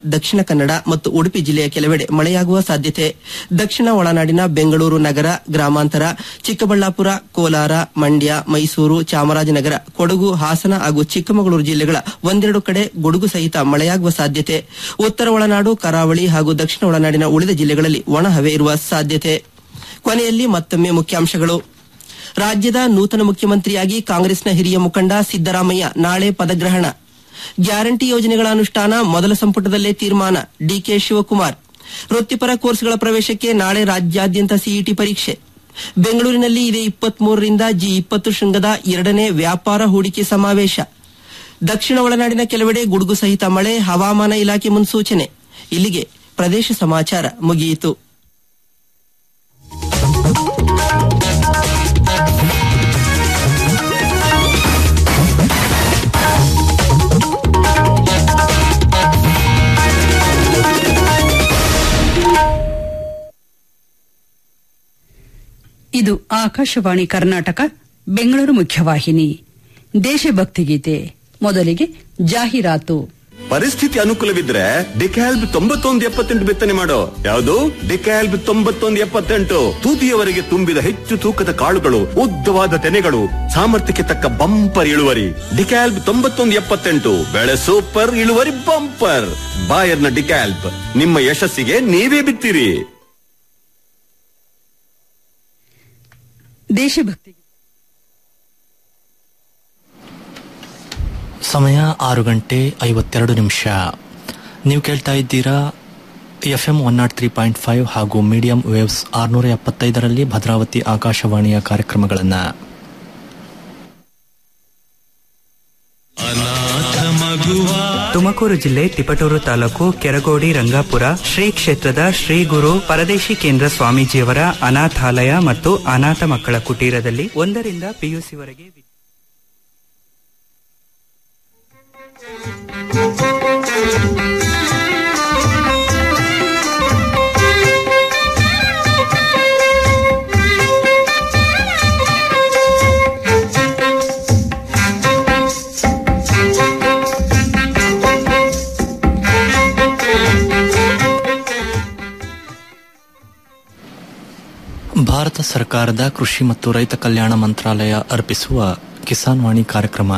ದಕ್ಷಿಣ ಕನ್ನಡ ಮತ್ತು ಉಡುಪಿ ಜಿಲ್ಲೆಯ ಕೆಲವೆಡೆ ಮಳೆಯಾಗುವ ಸಾಧ್ಯತೆ ದಕ್ಷಿಣ ಒಳನಾಡಿನ ಬೆಂಗಳೂರು ನಗರ ಗ್ರಾಮಾಂತರ ಚಿಕ್ಕಬಳ್ಳಾಪುರ ಕೋಲಾರ ಮಂಡ್ಯ ಮೈಸೂರು ಚಾಮರಾಜನಗರ ಕೊಡಗು ಹಾಸನ ಹಾಗೂ ಚಿಕ್ಕಮಗಳೂರು ಜಿಲ್ಲೆಗಳ ಒಂದೆರಡು ಕಡೆ ಗುಡುಗು ಸಹಿತ ಮಳೆಯಾಗುವ ಸಾಧ್ಯತೆ ಉತ್ತರ ಒಳನಾಡು ಕರಾವಳಿ ಹಾಗೂ ದಕ್ಷಿಣ ಒಳನಾಡಿನ ಉಳಿದ ಜಿಲ್ಲೆಗಳಲ್ಲಿ ಒಣಹವೆ ಇರುವ ಸಾಧ್ಯತೆ ಕೊನೆಯಲ್ಲಿ ಮತ್ತೊಮ್ಮೆ ಮುಖ್ಯಾಂಶಗಳು ರಾಜ್ಯದ ನೂತನ ಮುಖ್ಯಮಂತ್ರಿಯಾಗಿ ಕಾಂಗ್ರೆಸ್ನ ಹಿರಿಯ ಮುಖಂಡ ಸಿದ್ದರಾಮಯ್ಯ ನಾಳೆ ಪದಗ್ರಹಣ ಗ್ಯಾರಂಟಿ ಯೋಜನೆಗಳ ಅನುಷ್ಠಾನ ಮೊದಲ ಸಂಪುಟದಲ್ಲೇ ತೀರ್ಮಾನ ಡಿಕೆ ಶಿವಕುಮಾರ್ ವೃತ್ತಿಪರ ಕೋರ್ಸ್ಗಳ ಪ್ರವೇಶಕ್ಕೆ ನಾಳೆ ರಾಜ್ಯಾದ್ಯಂತ ಸಿಇಟಿ ಪರೀಕ್ಷೆ ಬೆಂಗಳೂರಿನಲ್ಲಿ ಇದೇ ಇಪ್ಪತ್ಮೂರರಿಂದ ಜಿ ಇಪ್ಪತ್ತು ಶೃಂಗದ ಎರಡನೇ ವ್ಯಾಪಾರ ಹೂಡಿಕೆ ಸಮಾವೇಶ ದಕ್ಷಿಣ ಒಳನಾಡಿನ ಕೆಲವೆಡೆ ಗುಡುಗು ಸಹಿತ ಮಳೆ ಹವಾಮಾನ ಇಲಾಖೆ ಮುನ್ಸೂಚನೆ ಇಲ್ಲಿಗೆ ಪ್ರದೇಶ ಸಮಾಚಾರ ಮುಗಿಯಿತು ಇದು ಆಕಾಶವಾಣಿ ಕರ್ನಾಟಕ ಬೆಂಗಳೂರು ಮುಖ್ಯವಾಹಿನಿ ದೇಶಭಕ್ತಿ ಗೀತೆ ಮೊದಲಿಗೆ ಜಾಹೀರಾತು ಪರಿಸ್ಥಿತಿ ಅನುಕೂಲವಿದ್ರೆ ಡಿಕ್ಯಾಲ್ಬ್ ತೊಂಬತ್ತೊಂದು ಎಪ್ಪತ್ತೆಂಟು ಬಿತ್ತನೆ ಮಾಡೋ ಯಾವುದು ಡಿಕ್ಯಾಲ್ಬ್ ತೊಂಬತ್ತೊಂದು ಎಪ್ಪತ್ತೆಂಟು ತೂತಿಯವರೆಗೆ ತುಂಬಿದ ಹೆಚ್ಚು ತೂಕದ ಕಾಳುಗಳು ಉದ್ದವಾದ ತೆನೆಗಳು ಸಾಮರ್ಥ್ಯಕ್ಕೆ ತಕ್ಕ ಬಂಪರ್ ಇಳುವರಿ ಡಿಕ್ಯಾಲ್ಬ್ ತೊಂಬತ್ತೊಂದು ಎಪ್ಪತ್ತೆಂಟು ಬೆಳೆ ಸೂಪರ್ ಇಳುವರಿ ಬಂಪರ್ ಬಾಯರ್ನ ಡಿಕ್ಯಾಲ್ಬ್ ನಿಮ್ಮ ಯಶಸ್ಸಿಗೆ ನೀವೇ ಬಿತ್ತಿರಿ ದೇಶಭಕ್ತಿ ಸಮಯ ಆರು ಗಂಟೆ ಐವತ್ತೆರಡು ನಿಮಿಷ ನೀವು ಕೇಳ್ತಾ ಇದ್ದೀರಾ F M one nought three point five ಹಾಗೂ ಮೀಡಿಯಂ ವೇವ್ಸ್ ಆರುನೂರ ಎಪ್ಪತ್ತೈದರಲ್ಲಿ ಭದ್ರಾವತಿ ಆಕಾಶವಾಣಿಯ ಕಾರ್ಯಕ್ರಮಗಳನ್ನು ತುಮಕೂರು ಜಿಲ್ಲೆ ತಿಪಟೂರು ತಾಲೂಕು ಕೆರಗೋಡಿ ರಂಗಾಪುರ ಶ್ರೀ ಕ್ಷೇತ್ರದ ಶ್ರೀ ಗುರು ಪರದೇಶಿ ಕೇಂದ್ರ ಸ್ವಾಮೀಜಿಯವರ ಅನಾಥಾಲಯ ಮತ್ತು ಅನಾಥ ಮಕ್ಕಳ ಕುಟೀರದಲ್ಲಿ ಒಂದರಿಂದ ಪಿಯುಸಿವರೆಗೆ ಭಾರತ ಸರ್ಕಾರದ ಕೃಷಿ ಮತ್ತು ರೈತ ಕಲ್ಯಾಣ ಮಂತ್ರಾಲಯ ಅರ್ಪಿಸುವ ಕಿಸಾನ್ ವಾಣಿ ಕಾರ್ಯಕ್ರಮ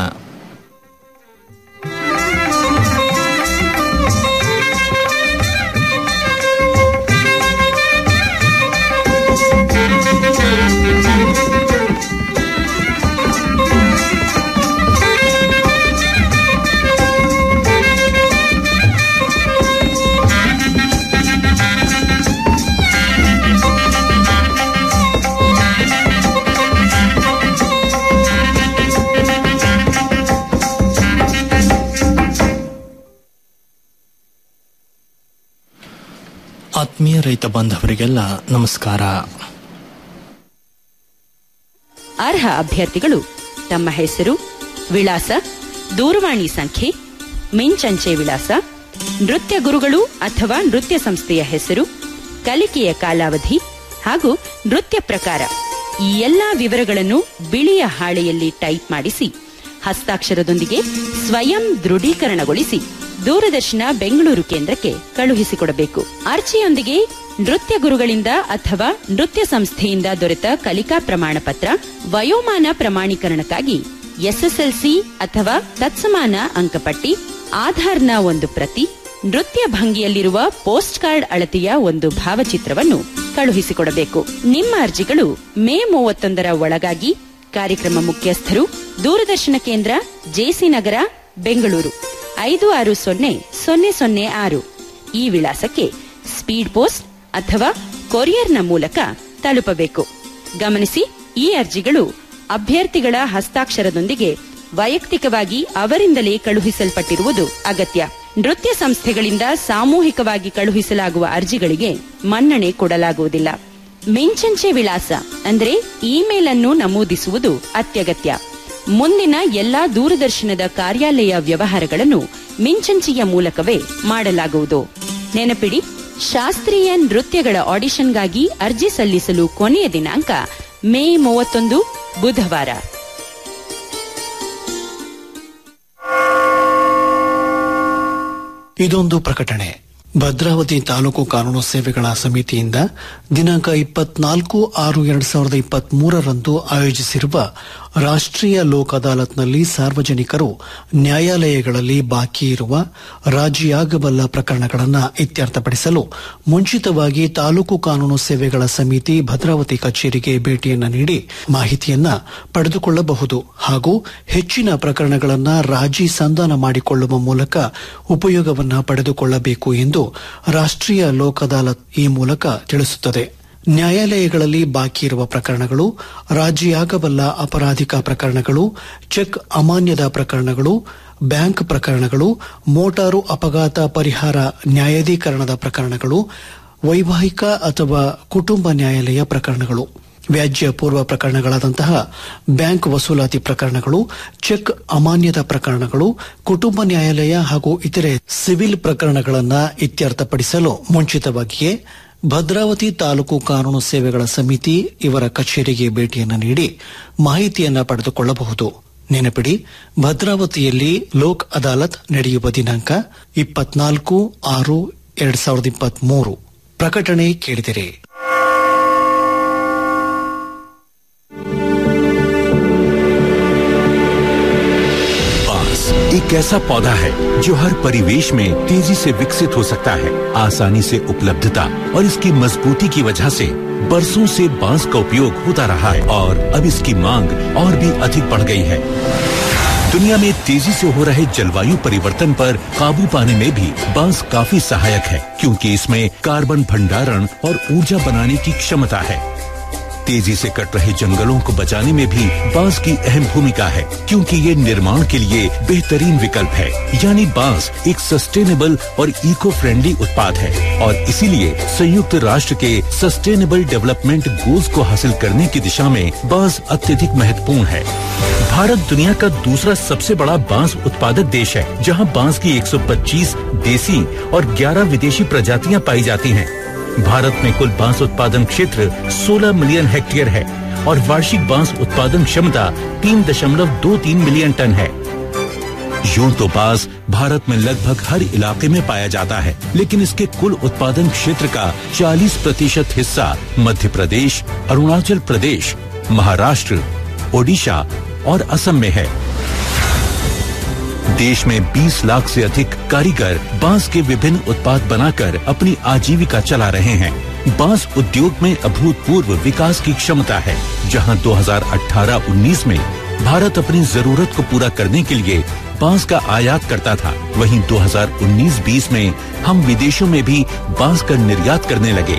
ಆತ್ಮೀಯ ರೈತ ಬಾಂಧವರಿಗೆಲ್ಲ ನಮಸ್ಕಾರ ಅರ್ಹ ಅಭ್ಯರ್ಥಿಗಳು ತಮ್ಮ ಹೆಸರು ವಿಳಾಸ ದೂರವಾಣಿ ಸಂಖ್ಯೆ ಮಿಂಚಂಚೆ ವಿಳಾಸ ನೃತ್ಯ ಗುರುಗಳು ಅಥವಾ ನೃತ್ಯ ಸಂಸ್ಥೆಯ ಹೆಸರು ಕಲಿಕೆಯ ಕಾಲಾವಧಿ ಹಾಗೂ ನೃತ್ಯ ಪ್ರಕಾರ ಈ ಎಲ್ಲಾ ವಿವರಗಳನ್ನು ಬಿಳಿಯ ಹಾಳೆಯಲ್ಲಿ ಟೈಪ್ ಮಾಡಿಸಿ ಹಸ್ತಾಕ್ಷರದೊಂದಿಗೆ ಸ್ವಯಂ ದೃಢೀಕರಣಗೊಳಿಸಿ ದೂರದರ್ಶನ ಬೆಂಗಳೂರು ಕೇಂದ್ರಕ್ಕೆ ಕಳುಹಿಸಿಕೊಡಬೇಕು ಅರ್ಜಿಯೊಂದಿಗೆ ನೃತ್ಯ ಗುರುಗಳಿಂದ ಅಥವಾ ನೃತ್ಯ ಸಂಸ್ಥೆಯಿಂದ ದೊರೆತ ಕಲಿಕಾ ಪ್ರಮಾಣ ಪತ್ರ ವಯೋಮಾನ ಪ್ರಮಾಣೀಕರಣಕ್ಕಾಗಿ ಎಸ್ಎಸ್ಎಲ್ಸಿ ಅಥವಾ ತತ್ಸಮಾನ ಅಂಕಪಟ್ಟಿ ಆಧಾರ್ನ ಒಂದು ಪ್ರತಿ ನೃತ್ಯ ಭಂಗಿಯಲ್ಲಿರುವ ಪೋಸ್ಟ್ ಕಾರ್ಡ್ ಅಳತೆಯ ಒಂದು ಭಾವಚಿತ್ರವನ್ನು ಕಳುಹಿಸಿಕೊಡಬೇಕು ನಿಮ್ಮ ಅರ್ಜಿಗಳು ಮೇ ಮೂವತ್ತೊಂದರ ಒಳಗಾಗಿ ಕಾರ್ಯಕ್ರಮ ಮುಖ್ಯಸ್ಥರು ದೂರದರ್ಶನ ಕೇಂದ್ರ ಜೆಸಿ ನಗರ ಬೆಂಗಳೂರು ಐದು ಆರು ಸೊನ್ನೆ ಸೊನ್ನೆ ಸೊನ್ನೆ ಆರು ಈ ವಿಳಾಸಕ್ಕೆ ಸ್ಪೀಡ್ ಪೋಸ್ಟ್ ಅಥವಾ ಕೊರಿಯರ್ನ ಮೂಲಕ ತಲುಪಬೇಕು ಗಮನಿಸಿ ಈ ಅರ್ಜಿಗಳು ಅಭ್ಯರ್ಥಿಗಳ ಹಸ್ತಾಕ್ಷರದೊಂದಿಗೆ ವೈಯಕ್ತಿಕವಾಗಿ ಅವರಿಂದಲೇ ಕಳುಹಿಸಲ್ಪಟ್ಟಿರುವುದು ಅಗತ್ಯ ನೃತ್ಯ ಸಂಸ್ಥೆಗಳಿಂದ ಸಾಮೂಹಿಕವಾಗಿ ಕಳುಹಿಸಲಾಗುವ ಅರ್ಜಿಗಳಿಗೆ ಮನ್ನಣೆ ಕೊಡಲಾಗುವುದಿಲ್ಲ ಮಿಂಚಂಚೆ ವಿಳಾಸ ಅಂದ್ರೆ ಇಮೇಲ್ ಅನ್ನು ನಮೂದಿಸುವುದು ಅತ್ಯಗತ್ಯ ಮುಂದಿನ ಎಲ್ಲಾ ದೂರದರ್ಶನದ ಕಾರ್ಯಾಲಯ ವ್ಯವಹಾರಗಳನ್ನು ಮಿಂಚಂಚೆಯ ಮೂಲಕವೇ ಮಾಡಲಾಗುವುದು ನೆನಪಿಡಿ ಶಾಸ್ತ್ರೀಯ ನೃತ್ಯಗಳ ಆಡಿಷನ್ಗಾಗಿ ಅರ್ಜಿ ಸಲ್ಲಿಸಲು ಕೊನೆಯ ದಿನಾಂಕ ಮೇ ಮೂವತ್ತೊಂದು ಬುಧವಾರ ಇದೊಂದು ಪ್ರಕಟಣೆ ಭದ್ರಾವತಿ ತಾಲೂಕು ಕಾನೂನು ಸೇವೆಗಳ ಸಮಿತಿಯಿಂದ ದಿನಾಂಕ ಇಪ್ಪತ್ನಾಲ್ಕು ಆರು ಎರಡ್ ಸಾವಿರದ ಇಪ್ಪತ್ತ್ ಮೂರರಂದು ಆಯೋಜಿಸಿರುವ ರಾಷ್ಟ್ರೀಯ ಲೋಕ್ ಅದಾಲತ್ನಲ್ಲಿ ಸಾರ್ವಜನಿಕರು ನ್ಯಾಯಾಲಯಗಳಲ್ಲಿ ಬಾಕಿ ಇರುವ ರಾಜಿಯಾಗಬಲ್ಲ ಪ್ರಕರಣಗಳನ್ನು ಇತ್ಯರ್ಥಪಡಿಸಲು ಮುಂಚಿತವಾಗಿ ತಾಲೂಕು ಕಾನೂನು ಸೇವೆಗಳ ಸಮಿತಿ ಭದ್ರಾವತಿ ಕಚೇರಿಗೆ ಭೇಟಿಯನ್ನ ನೀಡಿ ಮಾಹಿತಿಯನ್ನ ಪಡೆದುಕೊಳ್ಳಬಹುದು ಹಾಗೂ ಹೆಚ್ಚಿನ ಪ್ರಕರಣಗಳನ್ನು ರಾಜಿ ಸಂಧಾನ ಮಾಡಿಕೊಳ್ಳುವ ಮೂಲಕ ಉಪಯೋಗವನ್ನ ಪಡೆದುಕೊಳ್ಳಬೇಕು ಎಂದು ರಾಷ್ಟ್ರೀಯ ಲೋಕ್ ಅದಾಲತ್ ಈ ಮೂಲಕ ತಿಳಿಸುತ್ತದೆ ನ್ಯಾಯಾಲಯಗಳಲ್ಲಿ ಬಾಕಿ ಇರುವ ಪ್ರಕರಣಗಳು ರಾಜಿಯಾಗಬಲ್ಲ ಅಪರಾಧಿಕ ಪ್ರಕರಣಗಳು ಚೆಕ್ ಅಮಾನ್ಯದ ಪ್ರಕರಣಗಳು ಬ್ಯಾಂಕ್ ಪ್ರಕರಣಗಳು ಮೋಟಾರು ಅಪಘಾತ ಪರಿಹಾರ ನ್ಯಾಯಾಧೀಕರಣದ ಪ್ರಕರಣಗಳು ವೈವಾಹಿಕ ಅಥವಾ ಕುಟುಂಬ ನ್ಯಾಯಾಲಯ ಪ್ರಕರಣಗಳು ವ್ಯಾಜ್ಯ ಪೂರ್ವ ಪ್ರಕರಣಗಳಾದಂತಹ ಬ್ಯಾಂಕ್ ವಸೂಲಾತಿ ಪ್ರಕರಣಗಳು ಚೆಕ್ ಅಮಾನ್ಯದ ಪ್ರಕರಣಗಳು ಕುಟುಂಬ ನ್ಯಾಯಾಲಯ ಹಾಗೂ ಇತರೆ ಸಿವಿಲ್ ಪ್ರಕರಣಗಳನ್ನು ಇತ್ಯರ್ಥಪಡಿಸಲು ಮುಂಚಿತವಾಗಿಯೇ ಭದ್ರಾವತಿ ತಾಲೂಕು ಕಾನೂನು ಸೇವೆಗಳ ಸಮಿತಿ ಇವರ ಕಚೇರಿಗೆ ಭೇಟಿಯನ್ನು ನೀಡಿ ಮಾಹಿತಿಯನ್ನ ಪಡೆದುಕೊಳ್ಳಬಹುದು ನೆನಪಿಡಿ ಭದ್ರಾವತಿಯಲ್ಲಿ ಲೋಕ್ ಅದಾಲತ್ ನಡೆಯುವ ದಿನಾಂಕ ಇಪ್ಪತ್ನಾಲ್ಕು ಆರು ಎರಡ್ ಸಾವಿರದ ಇಪ್ಪತ್ಮೂರು ಪ್ರಕಟಣೆ ಕೇಳಿದಿರಿ बांस एक ऐसा पौधा है जो हर परिवेश में तेजी से विकसित हो सकता है आसानी से उपलब्धता और इसकी मजबूती की वजह से बरसों से बांस का उपयोग होता रहा है और अब इसकी मांग और भी अधिक बढ़ गई है दुनिया में तेजी से हो रहे जलवायु परिवर्तन पर काबू पाने में भी बांस काफी सहायक है क्योंकि इसमें कार्बन भंडारण और ऊर्जा बनाने की क्षमता है तेजी से कट रहे जंगलों को बचाने में भी बांस की अहम भूमिका है क्योंकि ये निर्माण के लिए बेहतरीन विकल्प है यानी बांस एक सस्टेनेबल और इको फ्रेंडली उत्पाद है और इसीलिए संयुक्त राष्ट्र के सस्टेनेबल डेवलपमेंट गोल्स को हासिल करने की दिशा में बांस अत्यधिक महत्वपूर्ण है भारत दुनिया का दूसरा सबसे बड़ा बांस उत्पादक देश है जहां बांस की 125 देसी और 11 विदेशी प्रजातियां पाई जाती हैं। भारत में कुल बांस उत्पादन क्षेत्र 16 मिलियन हेक्टेयर है और वार्षिक बांस उत्पादन क्षमता 3.23 मिलियन टन है यूं तो बांस भारत में लगभग हर इलाके में पाया जाता है लेकिन इसके कुल उत्पादन क्षेत्र का 40 प्रतिशत हिस्सा मध्य प्रदेश अरुणाचल प्रदेश महाराष्ट्र ओडिशा और असम में है देश में 20 लाख से अधिक कारीगर बांस के विभिन्न उत्पाद बनाकर अपनी आजीविका चला रहे हैं बांस उद्योग में अभूतपूर्व विकास की क्षमता है जहां 2018-19 में भारत अपनी जरूरत को पूरा करने के लिए बांस का आयात करता था वहीं 2019-20 में हम विदेशों में भी बांस का निर्यात करने लगे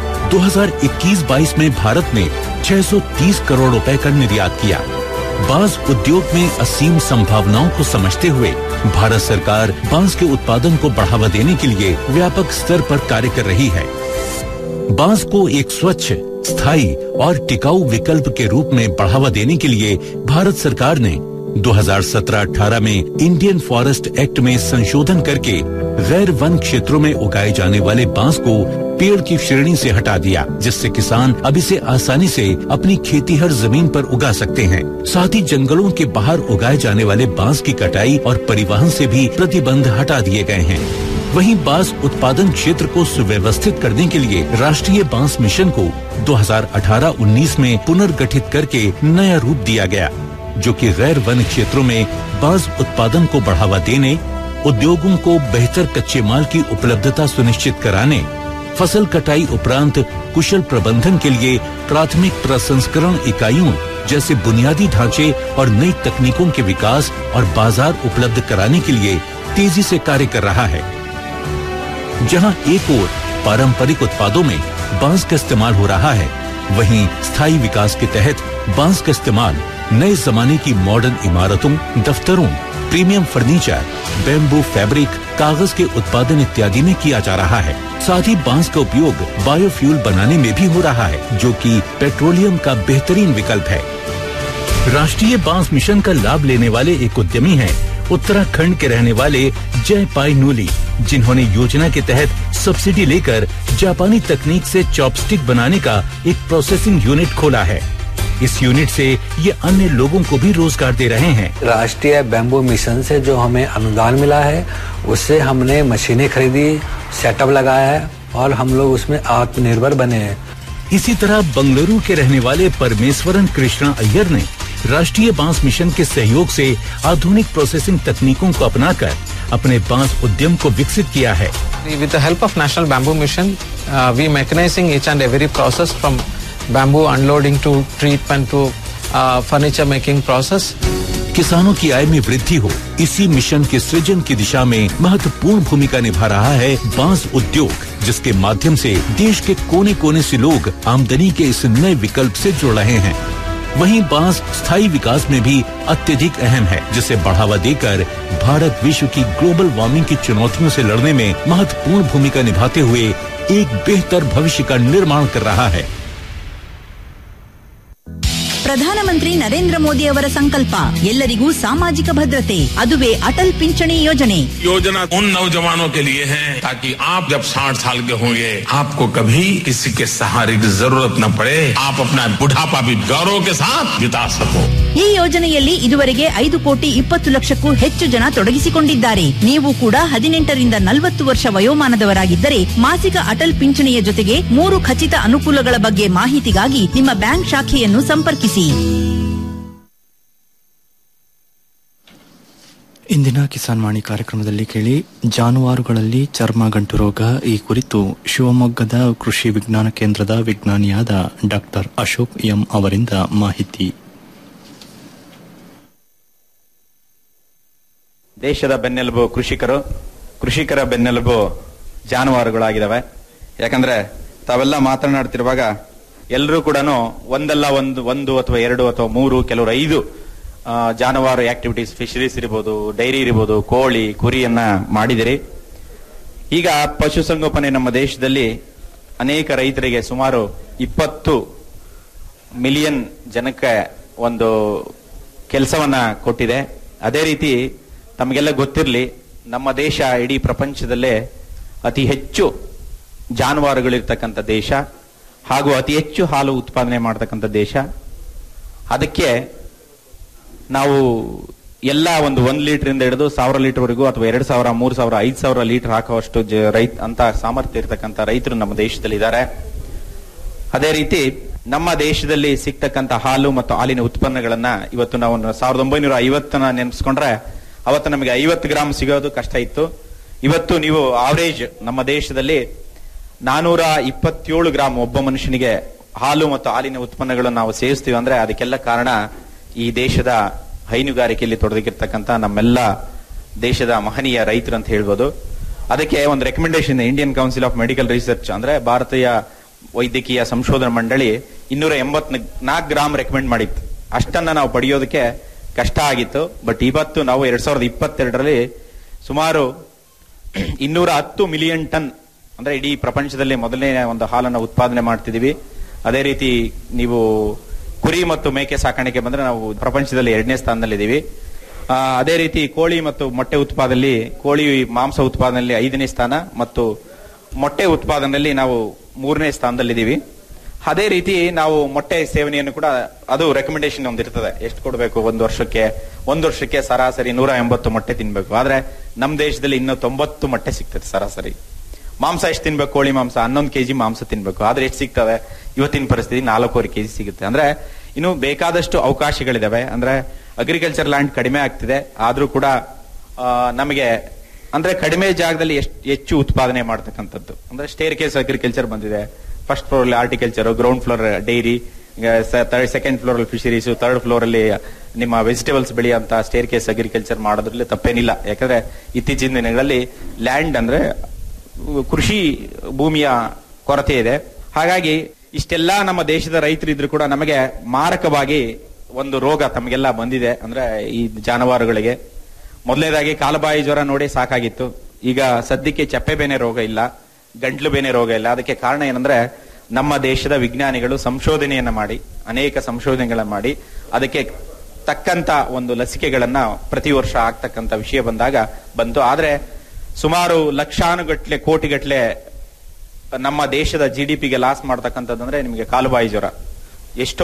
2021-22 में भारत ने 630 करोड़ रुपए का निर्यात किया बांस उद्योग में असीम संभावनाओं को समझते हुए भारत सरकार बांस के उत्पादन को बढ़ावा देने के लिए व्यापक स्तर पर कार्य कर रही है बांस को एक स्वच्छ स्थायी और टिकाऊ विकल्प के रूप में बढ़ावा देने के लिए भारत सरकार ने 2017-18 में इंडियन फॉरेस्ट एक्ट में संशोधन करके गैर वन क्षेत्रों में उगाए जाने वाले बांस को पेड़ की श्रेणी से हटा दिया जिससे किसान अब इसे आसानी से अपनी खेती हर जमीन पर उगा सकते हैं साथ ही जंगलों के बाहर उगाए जाने वाले बांस की कटाई और परिवहन से भी प्रतिबंध हटा दिए गए हैं वहीं बांस उत्पादन क्षेत्र को सुव्यवस्थित करने के लिए राष्ट्रीय बांस मिशन को 2018-19 में पुनर्गठित करके नया रूप दिया गया जो कि गैर वन क्षेत्रों में बांस उत्पादन को बढ़ावा देने उद्योगों को बेहतर कच्चे माल की उपलब्धता सुनिश्चित कराने फसल कटाई उपरांत कुशल प्रबंधन के लिए प्राथमिक प्रसंस्करण इकाइयों जैसे बुनियादी ढांचे और नई तकनीकों के विकास और बाजार उपलब्ध कराने के लिए तेजी से कार्य कर रहा है जहां एक ओर पारंपरिक उत्पादों में बांस का इस्तेमाल हो रहा है वहीं स्थायी विकास के तहत बांस का इस्तेमाल नए जमाने की मॉडर्न इमारतों दफ्तरों प्रीमियम फर्नीचर बेम्बू फैब्रिक कागज के उत्पादन इत्यादि में किया जा रहा है साथ ही बांस का उपयोग बायोफ्यूल बनाने में भी हो रहा है जो कि पेट्रोलियम का बेहतरीन विकल्प है राष्ट्रीय बांस मिशन का लाभ लेने वाले एक उद्यमी हैं उत्तराखंड के रहने वाले जय पाई नूली जिन्होंने योजना के तहत सब्सिडी लेकर जापानी तकनीक से चॉपस्टिक बनाने का एक प्रोसेसिंग यूनिट खोला है इस यूनिट से ये अन्य लोगों को भी रोजगार दे रहे हैं राष्ट्रीय बैम्बू मिशन से जो हमें अनुदान मिला है उससे हमने मशीनें खरीदी सेटअप लगाया है और हम लोग उसमें आत्मनिर्भर बने हैं इसी तरह बंगलुरु के रहने वाले परमेश्वरन कृष्णा अय्यर ने राष्ट्रीय बांस मिशन के सहयोग से आधुनिक प्रोसेसिंग तकनीकों को अपनाकर अपने बांस उद्यम को विकसित किया है With the help of National Bamboo Mission, uh, we mechanizing each and every process from bamboo unloading to treatment to uh, furniture making process. किसानों की आय में वृद्धि हो इसी मिशन के सृजन की दिशा में महत्वपूर्ण भूमिका निभा रहा है बांस उद्योग जिसके माध्यम से देश के कोने कोने से लोग आमदनी के इस नए विकल्प से जुड़ रहे हैं वहीं बांस स्थायी विकास में भी अत्यधिक अहम है जिसे बढ़ावा देकर भारत विश्व की ग्लोबल वार्मिंग की चुनौतियों से लड़ने में महत्वपूर्ण भूमिका निभाते हुए एक बेहतर भविष्य का निर्माण कर रहा है ಪ್ರಧಾನಮಂತ್ರಿ ನರೇಂದ್ರ ಮೋದಿ ಅವರ ಸಂಕಲ್ಪ ಎಲ್ಲರಿಗೂ ಸಾಮಾಜಿಕ ಭದ್ರತೆ ಅದುವೇ ಅಟಲ್ ಪಿಂಚಣಿ ಯೋಜನೆ योजना उन नौजवानों के लिए है ताकि आप जब 60 साल के होंगे आपको कभी किसी के सहारे की जरूरत न पड़े आप अपना बुढ़ापा भी गौरव के साथ बिता सको ಈ ಯೋಜನೆಯಲ್ಲಿ ಇದುವರೆಗೆ ಐದು ಕೋಟಿ ಇಪ್ಪತ್ತು ಲಕ್ಷಕ್ಕೂ ಹೆಚ್ಚು ಜನ ತೊಡಗಿಸಿಕೊಂಡಿದ್ದಾರೆ ನೀವು ಕೂಡ ಹದಿನೆಂಟರಿಂದ ನಲವತ್ತು ವರ್ಷ ವಯೋಮಾನದವರಾಗಿದ್ದರೆ ಮಾಸಿಕ ಅಟಲ್ ಪಿಂಚಣಿಯ ಜೊತೆಗೆ ಮೂರು ಖಚಿತ ಅನುಕೂಲಗಳ ಬಗ್ಗೆ ಮಾಹಿತಿಗಾಗಿ ನಿಮ್ಮ ಬ್ಯಾಂಕ್ ಶಾಖೆಯನ್ನು ಸಂಪರ್ಕಿಸಿ ಇಂದಿನ ಕಿಸಾನ್ ವಾಣಿ ಕಾರ್ಯಕ್ರಮದಲ್ಲಿ ಕೇಳಿ ಜಾನುವಾರುಗಳಲ್ಲಿ ಚರ್ಮ ಗಂಟು ರೋಗ ಈ ಕುರಿತು ಶಿವಮೊಗ್ಗದ ಕೃಷಿ ವಿಜ್ಞಾನ ಕೇಂದ್ರದ ವಿಜ್ಞಾನಿಯಾದ ಡಾಕ್ಟರ್ ಅಶೋಕ್ ಎಂ ಅವರಿಂದ ಮಾಹಿತಿ ದೇಶದ ಬೆನ್ನೆಲುಬು ಕೃಷಿಕರು ಕೃಷಿಕರ ಬೆನ್ನೆಲುಬು ಜಾನುವಾರುಗಳಾಗಿದ್ದಾವೆ ಯಾಕಂದ್ರೆ ತಾವೆಲ್ಲ ಮಾತನಾಡ್ತಿರುವಾಗ ಎಲ್ಲರೂ ಕೂಡ ಒಂದಲ್ಲ ಒಂದು ಒಂದು ಅಥವಾ ಎರಡು ಅಥವಾ ಮೂರು ಕೆಲವರು ಐದು ಆ, ಜಾನುವಾರು ಆಕ್ಟಿವಿಟೀಸ್ ಫಿಶರೀಸ್ ಇರ್ಬೋದು ಡೈರಿ ಇರ್ಬೋದು ಕೋಳಿ ಕುರಿಯನ್ನ ಮಾಡಿದಿರಿ ಈಗ ಪಶುಸಂಗೋಪನೆ ನಮ್ಮ ದೇಶದಲ್ಲಿ ಅನೇಕ ರೈತರಿಗೆ ಸುಮಾರು ಇಪ್ಪತ್ತು ಮಿಲಿಯನ್ ಜನಕ್ಕೆ ಒಂದು ಕೆಲಸವನ್ನ ಕೊಟ್ಟಿದೆ ಅದೇ ರೀತಿ ತಮಗೆಲ್ಲ ಗೊತ್ತಿರಲಿ ನಮ್ಮ ದೇಶ ಇಡೀ ಪ್ರಪಂಚದಲ್ಲೇ ಅತಿ ಹೆಚ್ಚು ಜಾನುವಾರುಗಳಿರ್ತಕ್ಕಂಥ ದೇಶ ಹಾಗೂ ಅತಿ ಹೆಚ್ಚು ಹಾಲು ಉತ್ಪಾದನೆ ಮಾಡತಕ್ಕಂಥ ದೇಶ ಅದಕ್ಕೆ ನಾವು ಎಲ್ಲ ಒಂದು ಒಂದ್ ಲೀಟರ್ ಇಂದ ಹಿಡಿದು ಸಾವಿರ ಲೀಟರ್ ವರೆಗೂ ಅಥವಾ ಎರಡ್ ಸಾವಿರ ಮೂರ್ ಸಾವಿರ ಐದ್ ಸಾವಿರ ಲೀಟರ್ ಹಾಕುವಷ್ಟು ಜ- ರೈತ ಅಂತ ಸಾಮರ್ಥ್ಯ ಇರತಕ್ಕಂಥ ರೈತರು ನಮ್ಮ ದೇಶದಲ್ಲಿ ಇದ್ದಾರೆ ಅದೇ ರೀತಿ ನಮ್ಮ ದೇಶದಲ್ಲಿ ಸಿಗ್ತಕ್ಕಂಥ ಹಾಲು ಮತ್ತು ಹಾಲಿನ ಉತ್ಪನ್ನಗಳನ್ನ ಇವತ್ತು ನಾವು ಒಂದು ಸಾವಿರದ ಒಂಬೈನೂರ ಐವತ್ತನ ನೆನೆಸ್ಕೊಂಡ್ರೆ ಅವತ್ತು ನಮಗೆ ಐವತ್ತು ಗ್ರಾಮ್ ಸಿಗೋದು ಕಷ್ಟ ಇತ್ತು ಇವತ್ತು ನೀವು ಆವರೇಜ್ ನಮ್ಮ ದೇಶದಲ್ಲಿ ನಾನೂರ ಇಪ್ಪತ್ತೇಳು ಗ್ರಾಮ್ ಒಬ್ಬ ಮನುಷ್ಯನಿಗೆ ಹಾಲು ಮತ್ತು ಹಾಲಿನ ಉತ್ಪನ್ನಗಳನ್ನು ನಾವು ಸೇವಿಸ್ತೀವಿ ಅಂದ್ರೆ ಅದಕ್ಕೆಲ್ಲ ಕಾರಣ ಈ ದೇಶದ ಹೈನುಗಾರಿಕೆಯಲ್ಲಿ ತೊಡಗಿರ್ತಕ್ಕಂಥ ನಮ್ಮೆಲ್ಲ ದೇಶದ ಮಹನೀಯ ರೈತರು ಅಂತ ಹೇಳ್ಬೋದು ಅದಕ್ಕೆ ಒಂದು recommendation Indian council of medical research ಅಂದ್ರೆ ಭಾರತೀಯ ವೈದ್ಯಕೀಯ ಸಂಶೋಧನಾ ಮಂಡಳಿ ಇನ್ನೂರ ಎಂಬತ್ ನಾಲ್ಕು ಗ್ರಾಮ್ ರೆಕಮೆಂಡ್ ಮಾಡಿತ್ತು ಅಷ್ಟನ್ನ ನಾವು ಪಡೆಯೋದಕ್ಕೆ ಕಷ್ಟ ಆಗಿತ್ತು ಬಟ್ ಇವತ್ತು ನಾವು ಎರಡ್ ಸಾವಿರದ ಇಪ್ಪತ್ತೆರಡರಲ್ಲಿ ಸುಮಾರು ಇನ್ನೂರ ಹತ್ತು ಮಿಲಿಯನ್ ಟನ್ ಅಂದ್ರೆ ಇಡೀ ಪ್ರಪಂಚದಲ್ಲಿ ಮೊದಲನೇ ಒಂದು ಹಾಲನ್ನು ಉತ್ಪಾದನೆ ಮಾಡ್ತಿದೀವಿ ಅದೇ ರೀತಿ ನೀವು ಕುರಿ ಮತ್ತು ಮೇಕೆ ಸಾಕಾಣಿಕೆ ಬಂದ್ರೆ ನಾವು ಪ್ರಪಂಚದಲ್ಲಿ ಎರಡನೇ ಸ್ಥಾನದಲ್ಲಿದ್ದೀವಿ ಆ, ಅದೇ ರೀತಿ ಕೋಳಿ ಮತ್ತು ಮೊಟ್ಟೆ ಉತ್ಪಾದನೆಯಲ್ಲಿ ಕೋಳಿ ಮಾಂಸ ಉತ್ಪಾದನೆಯಲ್ಲಿ ಐದನೇ ಸ್ಥಾನ ಮತ್ತು ಮೊಟ್ಟೆ ಉತ್ಪಾದನೆಯಲ್ಲಿ ನಾವು ಮೂರನೇ ಸ್ಥಾನದಲ್ಲಿದ್ದೀವಿ ಅದೇ ರೀತಿ ನಾವು ಮೊಟ್ಟೆ ಸೇವನೆಯನ್ನು ಕೂಡ ಅದು ರೆಕಮೆಂಡೇಶನ್ ಒಂದಿರ್ತದೆ ಎಷ್ಟು ಕೊಡಬೇಕು ಒಂದು ವರ್ಷಕ್ಕೆ ಒಂದು ವರ್ಷಕ್ಕೆ ಸರಾಸರಿ ನೂರ ಎಂಬತ್ತು ಮೊಟ್ಟೆ ತಿನ್ಬೇಕು ಆದ್ರೆ ನಮ್ಮ ದೇಶದಲ್ಲಿ ಇನ್ನೂ ತೊಂಬತ್ತು ಮೊಟ್ಟೆ ಸಿಗ್ತದೆ ಸರಾಸರಿ ಮಾಂಸ ಎಷ್ಟು ತಿನ್ಬೇಕು ಕೋಳಿ ಮಾಂಸ ಹನ್ನೊಂದು ಕೆಜಿ ಮಾಂಸ ತಿನ್ಬೇಕು ಆದ್ರೆ ಎಷ್ಟು ಸಿಗ್ತವೆ ಇವತ್ತಿನ ಪರಿಸ್ಥಿತಿ ನಾಲ್ಕೂವರೆ ಕೆಜಿ ಸಿಗುತ್ತೆ ಅಂದ್ರೆ ಇನ್ನು ಬೇಕಾದಷ್ಟು ಅವಕಾಶಗಳಿದಾವೆ ಅಂದ್ರೆ ಅಗ್ರಿಕಲ್ಚರ್ ಲ್ಯಾಂಡ್ ಕಡಿಮೆ ಆಗ್ತಿದೆ ಆದ್ರೂ ಕೂಡ ಆ, ನಮಗೆ ಅಂದ್ರೆ ಕಡಿಮೆ ಜಾಗದಲ್ಲಿ ಎಷ್ಟು ಹೆಚ್ಚು ಉತ್ಪಾದನೆ ಮಾಡ್ತಕ್ಕಂಥದ್ದು ಅಂದ್ರೆ ಸ್ಟೇರ್ ಕೇಸ್ ಅಗ್ರಿಕಲ್ಚರ್ ಬಂದಿದೆ ಫಸ್ಟ್ ಫ್ಲೋರ್ ಅಲ್ಲಿ horticulture ground floor dairy second floor ಅಲ್ಲಿ ಫಿಶರೀಸ್ ಥರ್ಡ್ ಫ್ಲೋರ್ ಅಲ್ಲಿ ನಿಮ್ಮ ವೆಜಿಟೇಬಲ್ಸ್ ಬೆಳೆಯುವಂತ ಸ್ಟೇರ್ ಕೇಸ್ ಅಗ್ರಿಕಲ್ಚರ್ ಮಾಡೋದ್ರಲ್ಲಿ ತಪ್ಪೇನಿಲ್ಲ ಯಾಕಂದ್ರೆ ಇತ್ತೀಚಿನ ದಿನಗಳಲ್ಲಿ ಲ್ಯಾಂಡ್ ಅಂದ್ರೆ ಕೃಷಿ ಭೂಮಿಯ ಕೊರತೆ ಇದೆ ಹಾಗಾಗಿ ಇಷ್ಟೆಲ್ಲ ನಮ್ಮ ದೇಶದ ರೈತರಿದ್ರು ಕೂಡ ನಮಗೆ ಮಾರಕವಾಗಿ ಒಂದು ರೋಗ ತಮಗೆಲ್ಲ ಬಂದಿದೆ ಅಂದ್ರೆ ಈ ಜಾನುವಾರುಗಳಿಗೆ ಮೊದಲನೇದಾಗಿ ಕಾಲಬಾಯಿ ಜ್ವರ ನೋಡಿ ಸಾಕಾಗಿತ್ತು ಈಗ ಸದ್ಯಕ್ಕೆ ಚಪ್ಪೆ ಬೇನೆ ರೋಗ ಇಲ್ಲ ಗಂಟ್ಲು ಬೇನೆ ರೋಗ ಇಲ್ಲ ಅದಕ್ಕೆ ಕಾರಣ ಏನಂದ್ರೆ ನಮ್ಮ ದೇಶದ ವಿಜ್ಞಾನಿಗಳು ಸಂಶೋಧನೆಯನ್ನ ಮಾಡಿ ಅನೇಕ ಸಂಶೋಧನೆಗಳನ್ನ ಮಾಡಿ ಅದಕ್ಕೆ ತಕ್ಕಂತ ಒಂದು ಲಸಿಕೆಗಳನ್ನ ಪ್ರತಿ ವರ್ಷ ಆಗ್ತಕ್ಕಂತ ವಿಷಯ ಬಂದಾಗ ಬಂತು ಆದ್ರೆ ಸುಮಾರು ಲಕ್ಷಾನುಗಟ್ಲೆ ಕೋಟಿಗಟ್ಲೆ ನಮ್ಮ ದೇಶದ ಜಿ ಡಿ ಪಿಗೆ ಲಾಸ್ ಮಾಡ್ತಕ್ಕಂಥದ್ದು ಅಂದ್ರೆ ನಿಮಗೆ ಕಾಲುಬಾಯಿ ಜ್ವರ ಎಷ್ಟೋ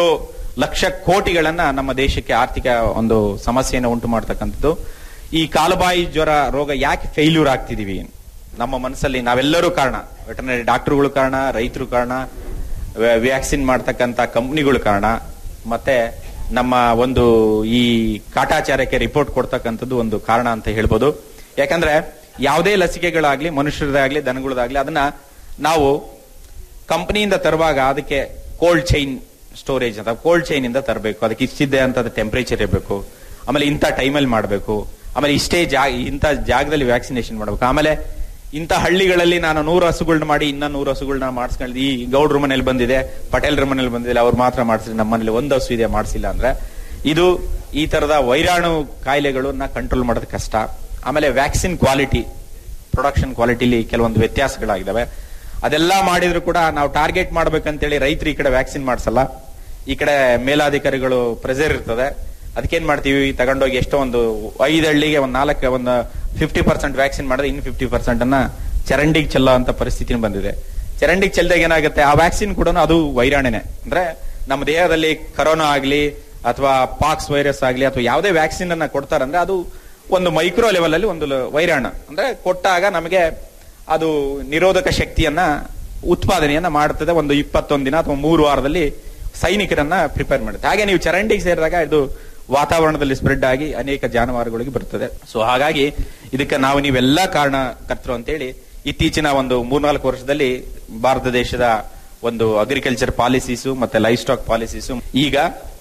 ಲಕ್ಷ ಕೋಟಿಗಳನ್ನ ನಮ್ಮ ದೇಶಕ್ಕೆ ಆರ್ಥಿಕ ಒಂದು ಸಮಸ್ಯೆಯನ್ನು ಉಂಟು ಮಾಡ್ತಕ್ಕಂಥದ್ದು ಈ ಕಾಲುಬಾಯಿ ಜ್ವರ ರೋಗ ಯಾಕೆ ಫೇಲ್ಯೂರ್ ಆಗ್ತಿದೀವಿ ನಮ್ಮ ಮನಸ್ಸಲ್ಲಿ ನಾವೆಲ್ಲರೂ ಕಾರಣ ವೆಟರ್ನರಿ ಡಾಕ್ಟರ್ಗಳು ಕಾರಣ ರೈತರು ಕಾರಣ ವ್ಯಾಕ್ಸಿನ್ ಮಾಡ್ತಕ್ಕಂಥ ಕಂಪ್ನಿಗಳು ಕಾರಣ ಮತ್ತೆ ನಮ್ಮ ಒಂದು ಈ ಕಾಟಾಚಾರಕ್ಕೆ ರಿಪೋರ್ಟ್ ಕೊಡ್ತಕ್ಕಂಥದ್ದು ಒಂದು ಕಾರಣ ಅಂತ ಹೇಳ್ಬೋದು ಯಾಕಂದ್ರೆ ಯಾವುದೇ ಲಸಿಕೆಗಳಾಗ್ಲಿ ಮನುಷ್ಯರದಾಗ್ಲಿ ದನಗಳದಾಗ್ಲಿ ಅದನ್ನ ನಾವು ಕಂಪನಿಯಿಂದ ತರುವಾಗ ಅದಕ್ಕೆ ಕೋಲ್ಡ್ ಚೈನ್ ಸ್ಟೋರೇಜ್ ಅಂತ ಕೋಲ್ಡ್ ಚೈನ್ ಇಂದ ತರಬೇಕು ಅದಕ್ಕೆ ಇಷ್ಟಿದೆ ಅಂತ ಟೆಂಪರೇಚರ್ ಇರಬೇಕು ಆಮೇಲೆ ಇಂಥ ಟೈಮಲ್ಲಿ ಮಾಡಬೇಕು ಆಮೇಲೆ ಇಷ್ಟೇ ಜಾಗ ಇಂಥ ಜಾಗದಲ್ಲಿ ವ್ಯಾಕ್ಸಿನೇಷನ್ ಮಾಡಬೇಕು ಆಮೇಲೆ ಇಂಥ ಹಳ್ಳಿಗಳಲ್ಲಿ ನಾನು ನೂರು ಹಸುಗಳನ್ನ ಮಾಡಿ ಇನ್ನ ನೂರು ಹಸುಗಳನ್ನ ಮಾಡಿಸ್ಕೊಂಡು ಈ ಗೌಡ್ರ ಮನೇಲಿ ಬಂದಿದೆ ಪಟೇಲ್ರ ಮನೇಲಿ ಬಂದಿದೆ ಅವ್ರು ಮಾತ್ರ ಮಾಡಿಸಿದ್ರೆ ನಮ್ಮ ಮನೇಲಿ ಒಂದು ಹಸು ಇದೆ ಮಾಡಿಸಿಲ್ಲ ಅಂದ್ರೆ ಇದು ಈ ತರದ ವೈರಾಣು ಕಾಯಿಲೆಗಳನ್ನ ಕಂಟ್ರೋಲ್ ಮಾಡೋದು ಕಷ್ಟ ಆಮೇಲೆ ವ್ಯಾಕ್ಸಿನ್ ಕ್ವಾಲಿಟಿ ಪ್ರೊಡಕ್ಷನ್ ಕ್ವಾಲಿಟಿಲಿ ಕೆಲವೊಂದು ವ್ಯತ್ಯಾಸಗಳಾಗಿದ್ದಾವೆ ಅದೆಲ್ಲ ಮಾಡಿದ್ರು ಕೂಡ ನಾವು ಟಾರ್ಗೆಟ್ ಮಾಡ್ಬೇಕಂತೇಳಿ ರೈತರು ಈ ಕಡೆ ವ್ಯಾಕ್ಸಿನ್ ಮಾಡಿಸಲ್ಲ ಈ ಕಡೆ ಮೇಲಾಧಿಕಾರಿಗಳು ಪ್ರೆಸರ್ ಇರ್ತದೆ ಅದಕ್ಕೇನ್ ಮಾಡ್ತೀವಿ ತಗೊಂಡೋಗಿ ಎಷ್ಟೋ ಒಂದು ಐದು ಹಳ್ಳಿಗೆ ಒಂದು ನಾಲ್ಕು ಒಂದು ಫಿಫ್ಟಿ ಪರ್ಸೆಂಟ್ ವ್ಯಾಕ್ಸಿನ್ ಮಾಡಿದ್ರೆ ಇನ್ನು ಫಿಫ್ಟಿ ಪರ್ಸೆಂಟ್ ಅನ್ನ ಚರಂಡಿಗೆ ಚೆಲ್ಲೋ ಅಂತ ಪರಿಸ್ಥಿತಿ ಬಂದಿದೆ ಚರಂಡಿಗೆ ಚೆಲ್ದಾಗ ಏನಾಗುತ್ತೆ ಆ ವ್ಯಾಕ್ಸಿನ್ ಕೂಡ ಅದು ವೈರಾಣೆನೆ ಅಂದ್ರೆ ನಮ್ಮ ದೇಹದಲ್ಲಿ ಕರೋನಾ ಆಗ್ಲಿ ಅಥವಾ ಪಾಕ್ಸ್ ವೈರಸ್ ಆಗ್ಲಿ ಅಥವಾ ಯಾವುದೇ ವ್ಯಾಕ್ಸಿನ್ ಅನ್ನ ಕೊಡ್ತಾರಂದ್ರೆ ಅದು ಒಂದು ಮೈಕ್ರೋ ಲೆವೆಲ್ ಅಲ್ಲಿ ಒಂದು ಲ- ವೈರಾಣು ಅಂದ್ರೆ ಕೊಟ್ಟಾಗ ನಮಗೆ ಅದು ನಿರೋಧಕ ಶಕ್ತಿಯನ್ನ ಉತ್ಪಾದನೆಯನ್ನ ಮಾಡ್ತದೆ ಒಂದು ಇಪ್ಪತ್ತೊಂದು ದಿನ ಅಥವಾ ಮೂರು ವಾರದಲ್ಲಿ ಸೈನಿಕರನ್ನ ಪ್ರಿಪೇರ್ ಮಾಡುತ್ತೆ ಹಾಗೆ ನೀವು ಚರಂಡಿಗೆ ಸೇರಿದಾಗ ಇದು ವಾತಾವರಣದಲ್ಲಿ ಸ್ಪ್ರೆಡ್ ಆಗಿ ಅನೇಕ ಜಾನುವಾರುಗಳಿಗೆ ಬರ್ತದೆ ಸೊ ಹಾಗಾಗಿ ಇದಕ್ಕೆ ನಾವು ನೀವೆಲ್ಲ ಕಾರಣಕರ್ತರು ಅಂತೇಳಿ ಇತ್ತೀಚಿನ ಒಂದು ಮೂರ್ನಾಲ್ಕು ವರ್ಷದಲ್ಲಿ ಭಾರತ ದೇಶದ ಒಂದು ಅಗ್ರಿಕಲ್ಚರ್ ಪಾಲಿಸೀಸು ಮತ್ತೆ ಲೈಫ್ ಸ್ಟಾಕ್ ಪಾಲಿಸೀಸು ಈಗ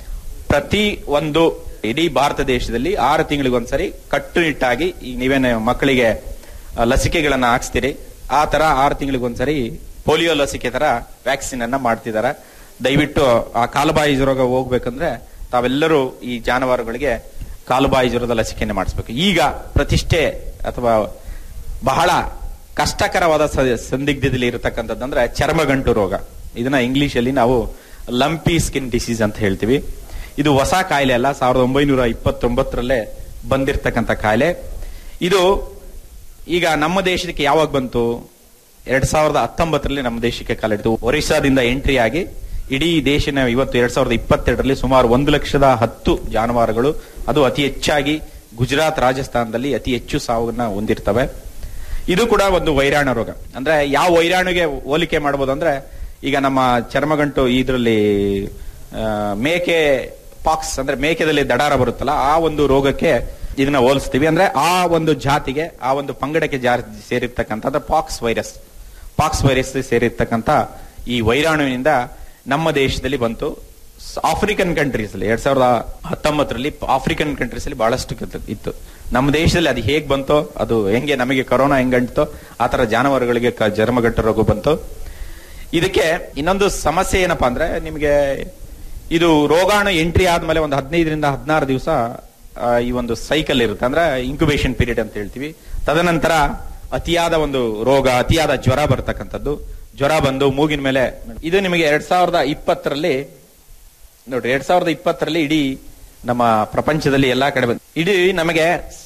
ಪ್ರತಿ ಒಂದು ಇಡೀ ಭಾರತ ದೇಶದಲ್ಲಿ ಆರು ತಿಂಗಳಿಗೊಂದ್ಸರಿ ಕಟ್ಟುನಿಟ್ಟಾಗಿ ಈ ನೀವೇನು ಮಕ್ಕಳಿಗೆ ಆ, ಲಸಿಕೆಗಳನ್ನ ಹಾಕ್ಸ್ತೀರಿ ಆ ತರ ಆರು ತಿಂಗಳಿಗೊಂದ್ಸರಿ ಪೋಲಿಯೋ ಲಸಿಕೆ ತರ ವ್ಯಾಕ್ಸಿನ್ ಅನ್ನ ಮಾಡ್ತಿದ್ದಾರೆ ದಯವಿಟ್ಟು ಆ ಕಾಲುಬಾಯಿ ರೋಗ ಹೋಗ್ಬೇಕಂದ್ರೆ ತಾವೆಲ್ಲರೂ ಈ ಜಾನುವಾರುಗಳಿಗೆ ಕಾಲುಬಾಯಿ ಜ್ವರದ ಲಸಿಕೆಯನ್ನು ಮಾಡಿಸ್ಬೇಕು ಈಗ ಪ್ರತಿಷ್ಠೆ ಅಥವಾ ಬಹಳ ಕಷ್ಟಕರವಾದ ಸ- ಸಂದಿಗ್ಧದಲ್ಲಿ ಇರತಕ್ಕಂಥದ್ದಂದ್ರೆ ಚರ್ಮಗಂಟು ರೋಗ ಇದನ್ನ ಇಂಗ್ಲಿಷ್ ಅಲ್ಲಿ ನಾವು ಲಂಪಿ ಸ್ಕಿನ್ ಡಿಸೀಸ್ ಅಂತ ಹೇಳ್ತೀವಿ ಇದು ಹೊಸ ಕಾಯಿಲೆ ಅಲ್ಲ ಸಾವಿರದ ಒಂಬೈನೂರ ಇಪ್ಪತ್ತೊಂಬತ್ತರಲ್ಲೇ ಬಂದಿರತಕ್ಕಂಥ ಕಾಯಿಲೆ ಇದು ಈಗ ನಮ್ಮ ದೇಶಕ್ಕೆ ಯಾವಾಗ ಬಂತು ಎರಡ್ ಸಾವಿರದ ಹತ್ತೊಂಬತ್ತರಲ್ಲಿ ನಮ್ಮ ದೇಶಕ್ಕೆ ಕಾಲಿಡ್ತು ಒರಿಸ್ಸಾದಿಂದ ಎಂಟ್ರಿ ಆಗಿ ಇಡೀ ದೇಶನ ಇವತ್ತು ಎರಡ್ ಸಾವಿರದ ಇಪ್ಪತ್ತೆರಡರಲ್ಲಿ ಸುಮಾರು ಒಂದು ಲಕ್ಷದ ಹತ್ತು ಜಾನುವಾರುಗಳು ಅದು ಅತಿ ಹೆಚ್ಚಾಗಿ ಗುಜರಾತ್ ರಾಜಸ್ಥಾನದಲ್ಲಿ ಅತಿ ಹೆಚ್ಚು ಸಾವನ್ನ ಹೊಂದಿರ್ತವೆ ಇದು ಕೂಡ ಒಂದು ವೈರಾಣು ರೋಗ ಅಂದ್ರೆ ಯಾವ ವೈರಾಣುಗೆ ಹೋಲಿಕೆ ಮಾಡಬಹುದು ಅಂದ್ರೆ ಈಗ ನಮ್ಮ ಚರ್ಮಗಂಟು ಇದರಲ್ಲಿ ಮೇಕೆ ಪಾಕ್ಸ್ ಅಂದ್ರೆ ಮೇಕೆದಲ್ಲಿ ದಡಾರ ಬರುತ್ತಲ್ಲ ಆ ಒಂದು ರೋಗಕ್ಕೆ ಇದನ್ನ ಹೋಲಿಸ್ತೀವಿ ಅಂದ್ರೆ ಆ ಒಂದು ಜಾತಿಗೆ ಆ ಒಂದು ಪಂಗಡಕ್ಕೆ ಜಾ ಸೇರಿರ್ತಕ್ಕಂಥ ಪಾಕ್ಸ್ ವೈರಸ್ ಪಾಕ್ಸ್ ವೈರಸ್ ಸೇರಿರ್ತಕ್ಕಂಥ ಈ ವೈರಾಣುವಿನಿಂದ ನಮ್ಮ ದೇಶದಲ್ಲಿ ಬಂತು ಸ್- ಆಫ್ರಿಕನ್ ಕಂಟ್ರೀಸ್ ಅಲ್ಲಿ ಎರಡ್ ಸಾವಿರದ ಹತ್ತೊಂಬತ್ತರಲ್ಲಿ ಆಫ್ರಿಕನ್ ಕಂಟ್ರೀಸ್ ಅಲ್ಲಿ ಬಹಳಷ್ಟು ಇತ್ತು- ಇತ್ತು ನಮ್ಮ ದೇಶದಲ್ಲಿ ಅದು ಹೇಗ್ ಬಂತೋ ಅದು ಹೆಂಗೆ ನಮಗೆ ಕೊರೋನಾ ಹೆಂಗಂಟೋ ಆ ತರ ಜಾನುವಾರುಗಳಿಗೆ ಕ- ಚರ್ಮಗಂಟು ರೋಗ ಬಂತು ಇದಕ್ಕೆ ಇನ್ನೊಂದು ಸಮಸ್ಯೆ ಏನಪ್ಪಾ ಅಂದ್ರೆ ನಿಮಗೆ ಇದು ರೋಗಾಣು ಎಂಟ್ರಿ ಆದ್ಮೇಲೆ ಒಂದು ಹದಿನೈದರಿಂದ ಹದಿನಾರು ದಿವಸ ಈ ಒಂದು ಸೈಕಲ್ ಇರುತ್ತೆ ಅಂದ್ರೆ ಇನ್ಕ್ಯುಬೇಷನ್ ಪೀರಿಯಡ್ ಅಂತ ಹೇಳ್ತೀವಿ ತದನಂತರ ಅತಿಯಾದ ಒಂದು ರೋಗ ಅತಿಯಾದ ಜ್ವರ ಬರ್ತಕ್ಕಂಥದ್ದು ಜ್ವರ ಬಂದು ಮೂಗಿನ ಮೇಲೆ ಇದು ನಿಮಗೆ ಎರಡ್ ಸಾವಿರದ ಇಪ್ಪತ್ತರಲ್ಲಿ ನೋಡ್ರಿ ಎರಡ್ ಸಾವಿರದ ಇಪ್ಪತ್ತರಲ್ಲಿ ಇಡೀ ನಮ್ಮ ಪ್ರಪಂಚದಲ್ಲಿ ಎಲ್ಲಾ ಕಡೆ ಬಂದ್ ಇಡೀ ನಮಗೆ